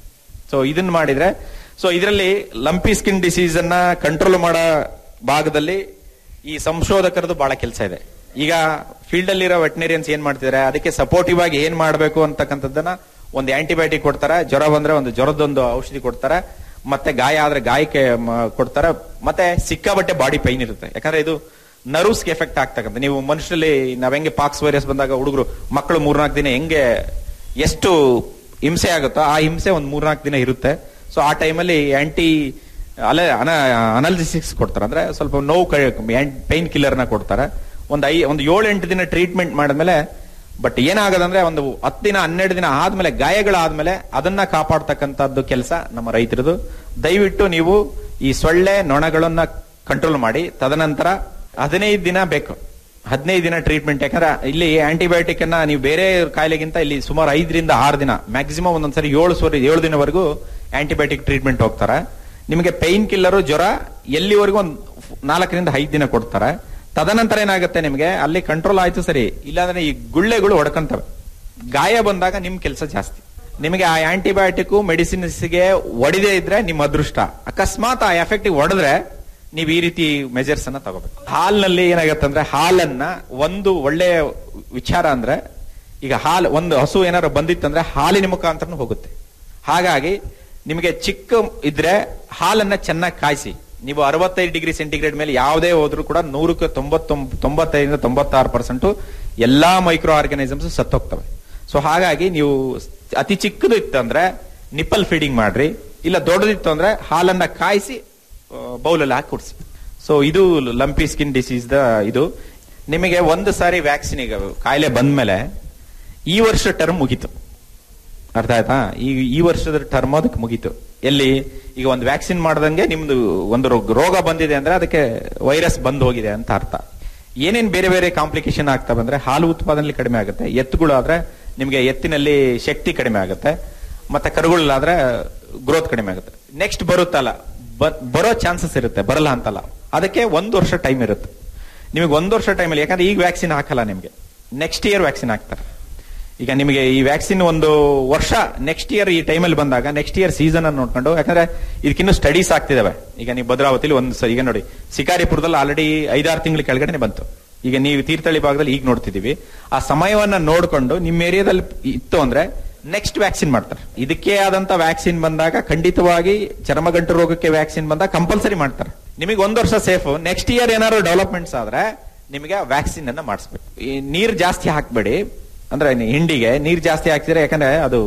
ಸೊ ಇದನ್ನ ಮಾಡಿದ್ರೆ ಸೊ ಇದರಲ್ಲಿ ಲಂಪಿ ಸ್ಕಿನ್ ಡಿಸೀಸ್ ಅನ್ನ ಕಂಟ್ರೋಲ್ ಮಾಡೋ ಭಾಗದಲ್ಲಿ ಈ ಸಂಶೋಧಕರದು ಬಹಳ ಕೆಲಸ ಇದೆ ಈಗ ಫೀಲ್ಡ್ ಅಲ್ಲಿರೋ ವೆಟನರಿಯನ್ಸ್ ಏನ್ ಮಾಡ್ತಿದ್ದಾರೆ ಅದಕ್ಕೆ ಸಪೋರ್ಟಿವ್ ಆಗಿ ಏನ್ ಮಾಡಬೇಕು ಅಂತಕ್ಕಂಥದ್ದನ್ನ ಒಂದು ಆಂಟಿಬಯೋಟಿಕ್ ಕೊಡ್ತಾರೆ ಜ್ವರ ಬಂದ್ರೆ ಒಂದು ಜ್ವರದೊಂದು ಔಷಧಿ ಕೊಡ್ತಾರೆ ಮತ್ತೆ ಗಾಯ ಆದ್ರೆ ಗಾಯಕ್ಕೆ ಮ- ಕೊಡ್ತಾರೆ ಮತ್ತೆ ಸಿಕ್ಕಾಬಟ್ಟೆ ಬಾಡಿ ಪೈನ್ ಇರುತ್ತೆ ಯಾಕಂದ್ರೆ ಇದು ನರ್ವ್ಸ್ಗೆ ಎಫೆಕ್ಟ್ ಆಗ್ತಕ್ಕಂಥ ನೀವು ಮನುಷ್ಯರಲ್ಲಿ ನಾವ್ ಹೆಂಗೆ ಪಾಕ್ಸ್ ವೈರಸ್ ಬಂದಾಗ ಹುಡುಗರು ಮಕ್ಕಳು ಮೂರ್ನಾಲ್ಕು ದಿನ ಹೆಂಗೆ ಎಷ್ಟು ಹಿಂಸೆ ಆಗುತ್ತೋ ಆ ಹಿಂಸೆ ಒಂದ್ ಮೂರ್ನಾಲ್ಕು ದಿನ ಇರುತ್ತೆ ಸೊ ಆ ಟೈಮಲ್ಲಿ ಆಂಟಿ ಅಲೆ ಅನ ಅನಾಲಿಸಿಕ್ಸ್ ಕೊಡ್ತಾರೆ ಅಂದ್ರೆ ಸ್ವಲ್ಪ ನೋವು ಪೈನ್ ಕಿಲ್ಲರ್ನ ಕೊಡ್ತಾರೆ ಒಂದು ಐ ಒಂದು ಏಳು ಎಂಟು ದಿನ ಟ್ರೀಟ್ಮೆಂಟ್ ಮಾಡಿದ್ಮೇಲೆ ಬಟ್ ಏನಾಗದಂದ್ರೆ ಒಂದು ಹತ್ತು ದಿನ ಹನ್ನೆರಡು ದಿನ ಆದ್ಮೇಲೆ ಗಾಯಗಳಾದ್ಮೇಲೆ ಅದನ್ನ ಕಾಪಾಡ್ತಕ್ಕಂಥದ್ದು ಕೆಲಸ ನಮ್ಮ ರೈತರದು ದಯವಿಟ್ಟು ನೀವು ಈ ಸೊಳ್ಳೆ ನೊಣಗಳನ್ನ ಕಂಟ್ರೋಲ್ ಮಾಡಿ ತದನಂತರ ಹದಿನೈದು ದಿನ ಬೇಕು ಹದಿನೈದು ದಿನ ಟ್ರೀಟ್ಮೆಂಟ್ ಯಾಕಂದ್ರೆ ಇಲ್ಲಿ ಆಂಟಿಬಯೋಟಿಕ್ ಅನ್ನ ನೀವು ಬೇರೆ ಕಾಯಿಲೆಗಿಂತ ಇಲ್ಲಿ ಸುಮಾರು ಐದರಿಂದ ಆರು ದಿನ ಮ್ಯಾಕ್ಸಿಮಮ್ ಒಂದೊಂದ್ಸರಿ ಏಳು ಸೋರಿ ಏಳು ದಿನವರೆಗೂ ಆಂಟಿಬಯೋಟಿಕ್ ಟ್ರೀಟ್ಮೆಂಟ್ ಹೋಗ್ತಾರೆ ನಿಮಗೆ ಪೈನ್ ಕಿಲ್ಲರು ಜ್ವರ ಎಲ್ಲಿವರೆಗೂ ಒಂದು ನಾಲ್ಕರಿಂದ ಐದು ದಿನ ಕೊಡ್ತಾರೆ ತದನಂತರ ಏನಾಗುತ್ತೆ ನಿಮಗೆ ಅಲ್ಲಿ ಕಂಟ್ರೋಲ್ ಆಯ್ತು ಸರಿ ಇಲ್ಲಾಂದ್ರೆ ಈ ಗುಳ್ಳೆಗಳು ಹೊಡ್ಕಂತವೆ ಗಾಯ ಬಂದಾಗ ನಿಮ್ ಕೆಲಸ ಜಾಸ್ತಿ ನಿಮಗೆ ಆ ಆಂಟಿಬಯೋಟಿಕ್ ಮೆಡಿಸಿನ್ಸ್ಗೆ ಒಡಿದೇ ಇದ್ರೆ ನಿಮ್ಮ ಅದೃಷ್ಟ ಅಕಸ್ಮಾತ್ ಆ ಎಫೆಕ್ಟ್ ಹೊಡೆದ್ರೆ ನೀವು ಈ ರೀತಿ ಮೆಜರ್ಸ್ ಅನ್ನ ತಗೋಬೇಕು ಹಾಲ್ನಲ್ಲಿ ಏನಾಗತ್ತೆ ಅಂದ್ರೆ ಹಾಲನ್ನ ಒಂದು ಒಳ್ಳೆಯ ವಿಚಾರ ಅಂದ್ರೆ ಈಗ ಹಾಲು ಒಂದು ಹಸು ಏನಾದ್ರು ಬಂದಿತ್ತಂದ್ರೆ ಹಾಲಿನ ಮುಖಾಂತರ ಹೋಗುತ್ತೆ ಹಾಗಾಗಿ ನಿಮಗೆ ಚಿಕ್ಕ ಇದ್ರೆ ಹಾಲನ್ನ ಚೆನ್ನಾಗಿ ಕಾಯಿಸಿ ನೀವು ಅರವತ್ತೈದು ಡಿಗ್ರಿ ಸೆಂಟಿಗ್ರೇಡ್ ಮೇಲೆ ಯಾವುದೇ ಹೋದ್ರೂ ಕೂಡ ನೂರಕ್ಕೆ ತೊಂಬತ್ತೊಂಬ ತೊಂಬತ್ತೈದರಿಂದ ತೊಂಬತ್ತಾರು ಪರ್ಸೆಂಟ್ ಎಲ್ಲಾ ಮೈಕ್ರೋ ಆರ್ಗನೈಸಮ್ಸ್ ಸತ್ತೋಗ್ತವೆ ಸೊ ಹಾಗಾಗಿ ನೀವು ಅತಿ ಚಿಕ್ಕದು ಇತ್ತಂದ್ರೆ ನಿಪ್ಪಲ್ ಫೀಡಿಂಗ್ ಮಾಡ್ರಿ ಇಲ್ಲ ದೊಡ್ಡದಿತ್ತು ಅಂದ್ರೆ ಹಾಲನ್ನ ಕಾಯಿಸಿ ಬೌಲಲ್ಲಿ ಹಾಕಿ ಕುಡಿಸಿ ಸೊ ಇದು ಲಂಪಿ ಸ್ಕಿನ್ ಡಿಸೀಸ್ ದ ಇದು ನಿಮಗೆ ಒಂದು ಸಾರಿ ವ್ಯಾಕ್ಸಿನ್ ಈಗ ಕಾಯಿಲೆ ಬಂದ್ಮೇಲೆ ಈ ವರ್ಷ ಟರ್ಮ್ ಮುಗೀತು ಅರ್ಥ ಆಯ್ತಾ ಈ ಈ ವರ್ಷದ ಟರ್ಮ್ ಅದಕ್ಕೆ ಮುಗೀತು ಎಲ್ಲಿ ಈಗ ಒಂದು ವ್ಯಾಕ್ಸಿನ್ ಮಾಡ್ದಂಗೆ ನಿಮ್ದು ಒಂದು ರೋಗ- ರೋಗ ಬಂದಿದೆ ಅಂದ್ರೆ ಅದಕ್ಕೆ ವೈರಸ್ ಬಂದ್ ಹೋಗಿದೆ ಅಂತ ಅರ್ಥ ಏನೇನ್ ಬೇರೆ ಬೇರೆ ಕಾಂಪ್ಲಿಕೇಶನ್ ಆಗ್ತಾ ಬಂದ್ರೆ ಹಾಲು ಉತ್ಪಾದನೆ ಕಡಿಮೆ ಆಗುತ್ತೆ ಎತ್ತುಗಳು ಆದ್ರೆ ನಿಮ್ಗೆ ಎತ್ತಿನಲ್ಲಿ ಶಕ್ತಿ ಕಡಿಮೆ ಆಗುತ್ತೆ ಮತ್ತೆ ಕರುಗಳಾದ್ರೆ ಗ್ರೋತ್ ಕಡಿಮೆ ಆಗುತ್ತೆ ನೆಕ್ಸ್ಟ್ ಬರುತ್ತಲ್ಲ ಬ- ಬರೋ ಚಾನ್ಸಸ್ ಇರುತ್ತೆ ಬರಲ್ಲ ಅಂತಲ್ಲ ಅದಕ್ಕೆ ಒಂದು ವರ್ಷ ಟೈಮ್ ಇರುತ್ತೆ ನಿಮಗೆ ಒಂದು ವರ್ಷ ಟೈಮಲ್ಲಿ ಯಾಕಂದ್ರೆ ಈಗ ವ್ಯಾಕ್ಸಿನ್ ಹಾಕಲ್ಲ ನಿಮಗೆ ನೆಕ್ಸ್ಟ್ ಇಯರ್ ವ್ಯಾಕ್ಸಿನ್ ಹಾಕ್ತಾರೆ ಈಗ ನಿಮಗೆ ಈ ವ್ಯಾಕ್ಸಿನ್ ಒಂದು ವರ್ಷ ನೆಕ್ಸ್ಟ್ ಇಯರ್ ಈ ಟೈಮಲ್ಲಿ ಬಂದಾಗ ನೆಕ್ಸ್ಟ್ ಇಯರ್ ಸೀಸನ್ ಅನ್ನು ನೋಡ್ಕೊಂಡು ಯಾಕಂದ್ರೆ ಇದಕ್ಕಿನ್ನೂ ಸ್ಟಡೀಸ್ ಆಗ್ತಿದಾವೆ ಈಗ ನೀವು ಭದ್ರಾವತಿಲಿ ಒಂದು ಸ- ಈಗ ನೋಡಿ ಶಿಕಾರಿಪುರದಲ್ಲಿ ಆಲ್ರೆಡಿ ಐದಾರು ತಿಂಗಳ ಕೆಳಗಡೆ ಬಂತು ಈಗ ನೀವು ತೀರ್ಥಹಳ್ಳಿ ಭಾಗದಲ್ಲಿ ಈಗ ನೋಡ್ತಿದೀವಿ ಆ ಸಮಯವನ್ನ ನೋಡ್ಕೊಂಡು ನಿಮ್ಮ ಏರಿಯಾದಲ್ಲಿ ಇತ್ತು ಅಂದ್ರೆ ನೆಕ್ಸ್ಟ್ ವ್ಯಾಕ್ಸಿನ್ ಮಾಡ್ತಾರೆ ಇದಕ್ಕೆ ಆದಂತ ವ್ಯಾಕ್ಸಿನ್ ಬಂದಾಗ ಖಂಡಿತವಾಗಿ ಚರ್ಮಗಂಟು ರೋಗಕ್ಕೆ ವ್ಯಾಕ್ಸಿನ್ ಬಂದಾಗ ಕಂಪಲ್ಸರಿ ಮಾಡ್ತಾರೆ ನಿಮಗೆ ಒಂದ್ ವರ್ಷ ಸೇಫ್ ನೆಕ್ಸ್ಟ್ ಇಯರ್ ಏನಾದ್ರು ಡೆವಲಪ್ಮೆಂಟ್ಸ್ ಆದ್ರೆ ನಿಮಗೆ ವ್ಯಾಕ್ಸಿನ್ ಅನ್ನ ಮಾಡಿಸ್ಬೇಕು ಈ ನೀರ್ ಜಾಸ್ತಿ ಹಾಕ್ಬೇಡಿ ಅಂದ್ರೆ ನಿ- ಹಿಂಡಿಗೆ ನೀರ್ ಜಾಸ್ತಿ ಹಾಕ್ತಿದ್ರೆ ಯಾಕಂದ್ರೆ ಅದು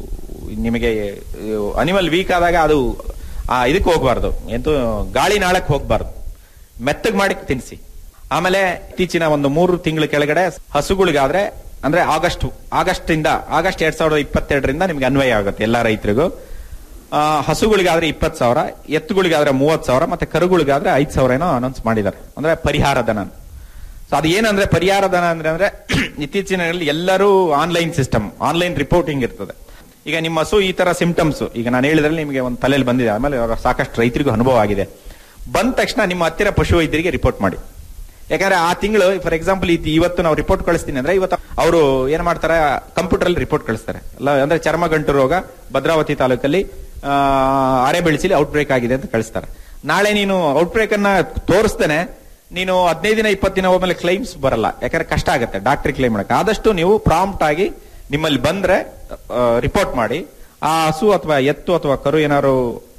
ನಿಮಗೆ ಅನಿಮಲ್ ವೀಕ್ ಆದಾಗ ಅದು ಆ ಇದಕ್ಕೆ ಹೋಗ್ಬಾರ್ದು ಎಂತೂ ಗಾಳಿ ನಾಳಕ್ ಹೋಗ್ಬಾರ್ದು ಮೆತ್ತಗ್ ಮಾಡಿ ತಿನ್ಸಿ ಆಮೇಲೆ ಇತ್ತೀಚಿನ ಒಂದು ಮೂರು ತಿಂಗಳ ಕೆಳಗಡೆ ಹಸುಗಳಿಗಾದ್ರೆ ಅಂದ್ರೆ ಆಗಸ್ಟ್ ಆಗಸ್ಟ್ ಇಂದ ಆಗಸ್ಟ್ ಎರಡ್ ಸಾವಿರದ ಇಪ್ಪತ್ತೆರಡರಿಂದ ನಿಮ್ಗೆ ಅನ್ವಯ ಆಗುತ್ತೆ ಎಲ್ಲಾ ರೈತರಿಗೂ ಆ, ಹಸುಗಳಿಗಾದ್ರೆ ಇಪ್ಪತ್ತು ಸಾವಿರ ಎತ್ತುಗಳಿಗಾದ್ರೆ ಮೂವತ್ ಸಾವಿರ ಮತ್ತೆ ಕರುಗಳಿಗಾದ್ರೆ ಐದ್ ಸಾವಿರ ಏನೋ ಅನೌನ್ಸ್ ಮಾಡಿದ್ದಾರೆ ಅಂದ್ರೆ ಪರಿಹಾರ ಧನ ಸೊ ಅದು ಏನಂದ್ರೆ ಪರಿಹಾರ ಧನ ಅಂದ್ರೆ ಅಂದ್ರೆ ಇತ್ತೀಚಿನ ದಿನಗಳಲ್ಲಿ ಎಲ್ಲರೂ ಆನ್ಲೈನ್ ಸಿಸ್ಟಮ್ ಆನ್ಲೈನ್ ರಿಪೋರ್ಟಿಂಗ್ ಇರ್ತದೆ ಈಗ ನಿಮ್ಮ ಹಸು ಈ ತರ ಸಿಂಪ್ಟಮ್ಸ್ ಈಗ ನಾನು ಹೇಳಿದ್ರಲ್ಲಿ ನಿಮಗೆ ಒಂದು ತಲೆಯಲ್ಲಿ ಬಂದಿದೆ ಆಮೇಲೆ ಇವಾಗ ಸಾಕಷ್ಟು ರೈತರಿಗೂ ಅನುಭವ ಆಗಿದೆ ಬಂದ ತಕ್ಷಣ ನಿಮ್ಮ ಹತ್ತಿರ ಪಶು ವೈದ್ಯರಿಗೆ ರಿಪೋರ್ಟ್ ಮಾಡಿ ಯಾಕಂದ್ರೆ ಆ ತಿಂಗಳು ಫಾರ್ ಎಕ್ಸಾಂಪಲ್ ಇವತ್ತು ನಾವು ರಿಪೋರ್ಟ್ ಕಳಿಸ್ತೀನಿ ಅಂದ್ರೆ ಇವತ್ತು ಅವರು ಏನ್ ಮಾಡ್ತಾರೆ ಕಂಪ್ಯೂಟರ್ ಅಲ್ಲಿ ರಿಪೋರ್ಟ್ ಕಳಿಸ್ತಾರೆ ಅಲ್ಲ ಅಂದ್ರೆ ಚರ್ಮಗಂಟು ರೋಗ ಭದ್ರಾವತಿ ತಾಲೂಕಲ್ಲಿ ಆ, ಅರೆ ಬೆಳೆಸಿಲಿ ಔಟ್ ಬ್ರೇಕ್ ಆಗಿದೆ ಅಂತ ಕಳಿಸ್ತಾರೆ ನಾಳೆ ನೀನು ಔಟ್ ಬ್ರೇಕ್ ಅನ್ನ ತೋರಿಸ್ತೇನೆ ನೀನು ಹದಿನೈದು ದಿನ ಇಪ್ಪತ್ತು ದಿನ ಹೋದ್ಮೇಲೆ ಕ್ಲೈಮ್ಸ್ ಬರಲ್ಲ ಯಾಕಂದ್ರೆ ಕಷ್ಟ ಆಗುತ್ತೆ ಡಾಕ್ಟರ್ ಕ್ಲೈಮ್ ಮಾಡಕ್ಕೆ ಆದಷ್ಟು ನೀವು ಪ್ರಾಂಪ್ಟ್ ಆಗಿ ನಿಮ್ಮಲ್ಲಿ ಬಂದ್ರೆ ರಿಪೋರ್ಟ್ ಮಾಡಿ ಆ ಹಸು ಅಥವಾ ಎತ್ತು ಅಥವಾ ಕರು ಏನಾದ್ರು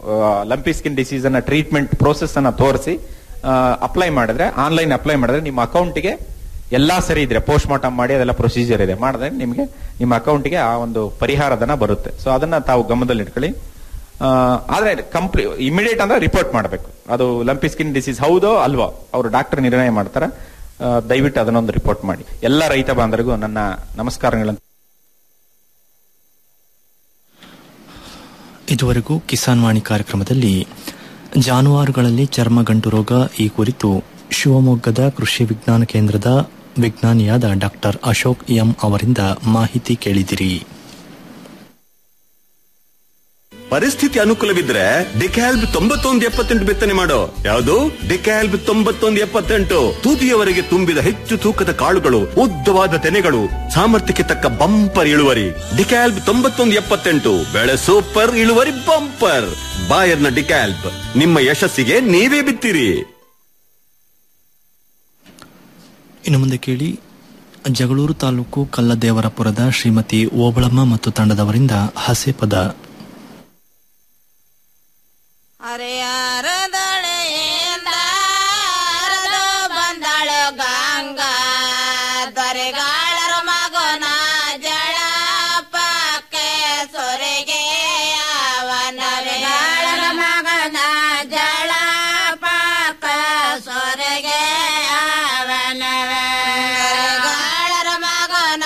ಲಂಪಿ ಸ್ಕಿನ್ ಡಿಸೀಸ್ ಅನ್ನ ಟ್ರೀಟ್ಮೆಂಟ್ ಪ್ರೋಸೆಸ್ ಅನ್ನ ತೋರಿಸಿ ಅಪ್ಲೈ ಮಾಡಿದ್ರೆ ಆನ್ಲೈನ್ ಅಪ್ಲೈ ಮಾಡಿದ್ರೆ ನಿಮ್ಮ ಅಕೌಂಟಿಗೆ ಎಲ್ಲಾ ಸರಿ ಇದ್ರೆ ಪೋಸ್ಟ್ ಮಾರ್ಟಮ್ ಮಾಡಿ ಅದೆಲ್ಲ ಪ್ರೊಸೀಜರ್ ಇದೆ ಮಾಡಿದ್ರೆ ನಿಮಗೆ ನಿಮ್ಮ ಅಕೌಂಟಿಗೆ ಆ ಒಂದು ಪರಿಹಾರ ಧನ ಬರುತ್ತೆ ಸೊ ಅದನ್ನ ತಾವು ಗಮನದಲ್ಲಿ ಇಟ್ಕೊಳ್ಳಿ ಆ, ಆದ್ರೆ ಕಂಪ್ಲಿ ಇಮಿಡಿಯೇಟ್ ಅಂದ್ರೆ ರಿಪೋರ್ಟ್ ಮಾಡಬೇಕು ಅದು ಲಂಪಿ ಸ್ಕಿನ್ ಡಿಸೀಸ್ ಹೌದೋ ಅಲ್ವೋ ಅವರು ಡಾಕ್ಟರ್ ನಿರ್ಣಯ ಮಾಡ್ತಾರೆ ಆ, ದಯವಿಟ್ಟು ಅದನ್ನೊಂದು ರಿಪೋರ್ಟ್ ಮಾಡಿ ಎಲ್ಲ ರೈತ ಬಾಂಧವರಿಗೂ ನನ್ನ ನಮಸ್ಕಾರಗಳನ್ನು ಇದುವರೆಗೂ ಕಿಸಾನ್ ವಾಣಿ ಕಾರ್ಯಕ್ರಮದಲ್ಲಿ ಜಾನುವಾರುಗಳಲ್ಲಿ ಚರ್ಮಗಂಟು ರೋಗ ಈ ಕುರಿತು ಶಿವಮೊಗ್ಗದ ಕೃಷಿ ವಿಜ್ಞಾನ ಕೇಂದ್ರದ ವಿಜ್ಞಾನಿಯಾದ ಡಾಕ್ಟರ್ ಅಶೋಕ್ ಎಂ ಅವರಿಂದ ಮಾಹಿತಿ ಕೇಳಿದಿರಿ ಪರಿಸ್ಥಿತಿ ಅನುಕೂಲವಿದ್ರೆ ಡಿಕ್ಯಾಲ್ಬ್ ತೊಂಬತ್ತೊಂದು ಎಪ್ಪತ್ತೆಂಟು ಬಿತ್ತನೆ ಮಾಡೋ ಯಾವುದು ಡಿಕ್ಯಾಲ್ಬ್ ತೊಂಬತ್ತೊಂದು ಎಪ್ಪತ್ತೆಂಟು ತುದಿಯವರೆಗೆ ತುಂಬಿದ ಹೆಚ್ಚು ತೂಕದ ಕಾಳುಗಳು ಉದ್ದವಾದ ತೆನೆಗಳು ಸಾಮರ್ಥ್ಯಕ್ಕೆ ತಕ್ಕ ಬಂಪರ್ ಇಳುವರಿ ಡಿಕ್ಯಾಲ್ಬ್ ತೊಂಬತ್ತೊಂದು ಎಪ್ಪತ್ತೆಂಟು ಬೆಳೆ ಸೂಪರ್ ಇಳುವರಿ ಬಂಪರ್ ಬಾಯರ್ನ ಡಿಕ್ಯಾಲ್ಬ್ ನಿಮ್ಮ ಯಶಸ್ಸಿಗೆ ನೀವೇ ಬಿತ್ತಿರಿ ಇನ್ನು ಮುಂದೆ ಕೇಳಿ ಜಗಳೂರು ತಾಲೂಕು ಕಲ್ಲದೇವರಪುರದ ಶ್ರೀಮತಿ ಓಬಳಮ್ಮ ಮತ್ತು ತಂಡದವರಿಂದ ಹಸೆ ಪದ ಹರಿಹರದಳೆಯಿಂದ ಹರಿದು ಬಂದಳು ಗಂಗಾ ದೊರೆಗಾಳರ ಮಗನ ಜಳಪಕ್ಕೆ ಸೊರೆಗೆ ಅವನರೆಗಾಳರ ಮಗನ ಜಳಪಕ್ಕ ಸೊರೆಗೆ ಅವನಗಾಳರ ಮಗನ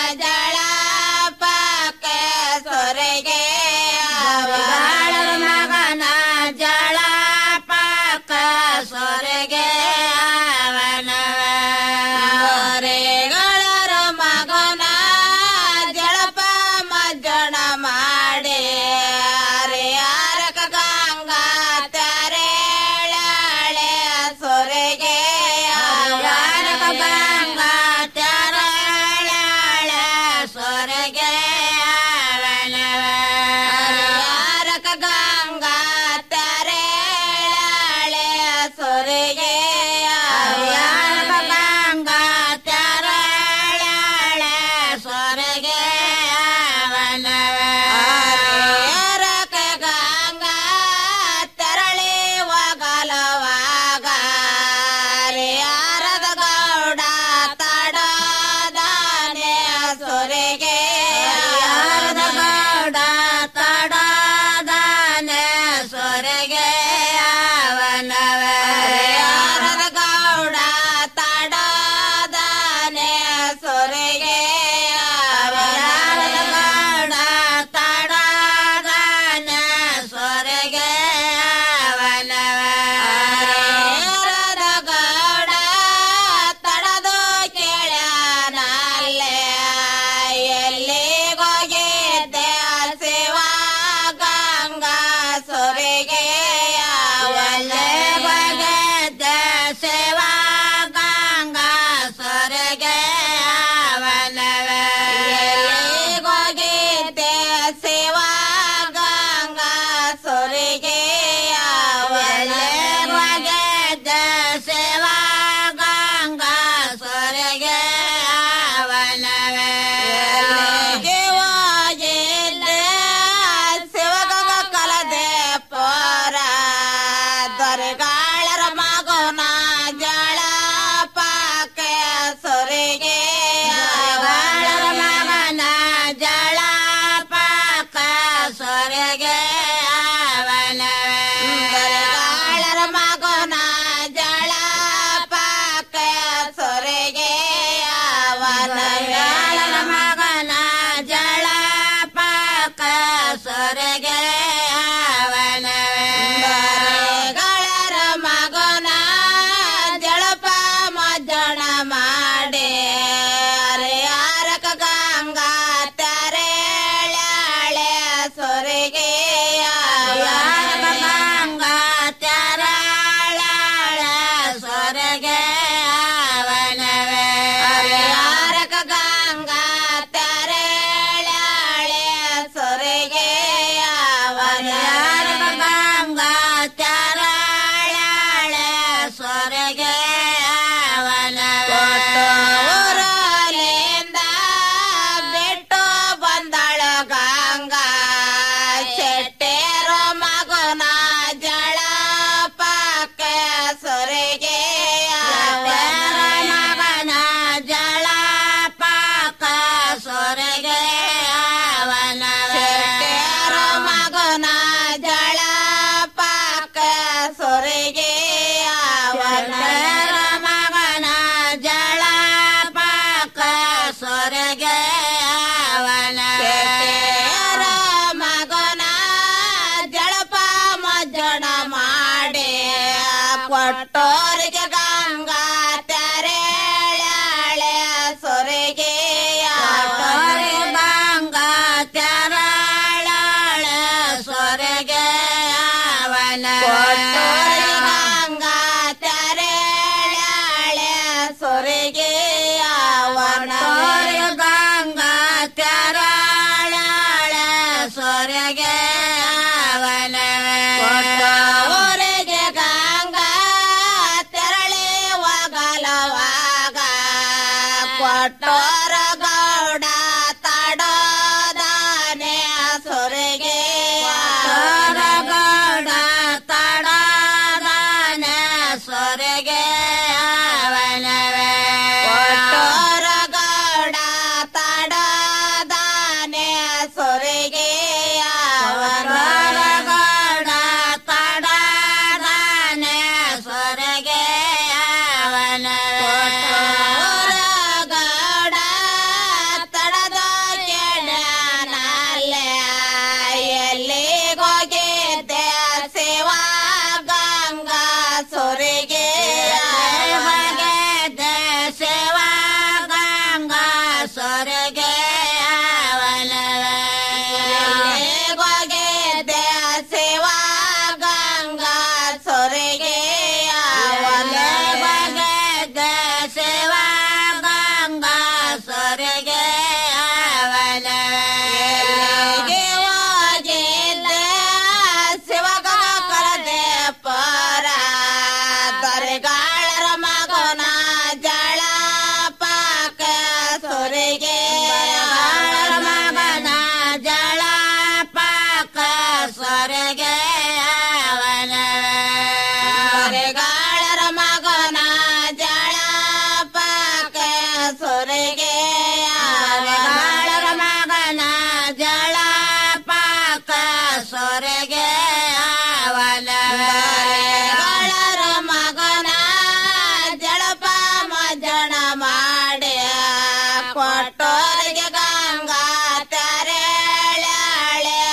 ಜಳಪಕ್ಕೆ ಸೊರೆಗೆ ಅವಗಾಳರ ಮಗನ ಜಳಪಕ್ಕ ಸೊರೆಗೆ ಅವನವರೆಗಳರ ಮಗನ ಜಳಪ ಮಜ್ಜನ ಮಾಡಿ ಹರಿಯಾರಕ ಗಂಗಾ ತೆರೆಳೆ ಸೊರೆಗೆ ಹರಿಯಾರಕ ಗಂಗಾ ತೆರೆಳೆ ಸೊರೆಗೆ ಹರಿಯಾರಕ ಗಂಗಾ ತೆರೆಳೆ ಸೊರೆ ಕೊಟ್ಟೋರಿಗೆ ಗಂಗಾ ತೆರೆಳೆ ಸೊರೆಗೆ ಕೊಟ್ಟೋರಿಗೆ ಗಂಗಾ ತೆರಳೆ ಸೊರೆಗೆ ಅವನ ಕೊಟ್ಟೋರಿಗೆ ಗಂಗಾ ತೆರೆಳೆ ಸೊರೆಗೆ ಅವನ ಗಂಗಾ ತೆರಳೆ ಸೊರೆಗೆ ಅವನ ಕೊಟ್ಟವರಿಗೆ ಗಂಗಾ ತೆರಳಿ ಒಗಲವಾಗ ಕೊಟ್ಟೋ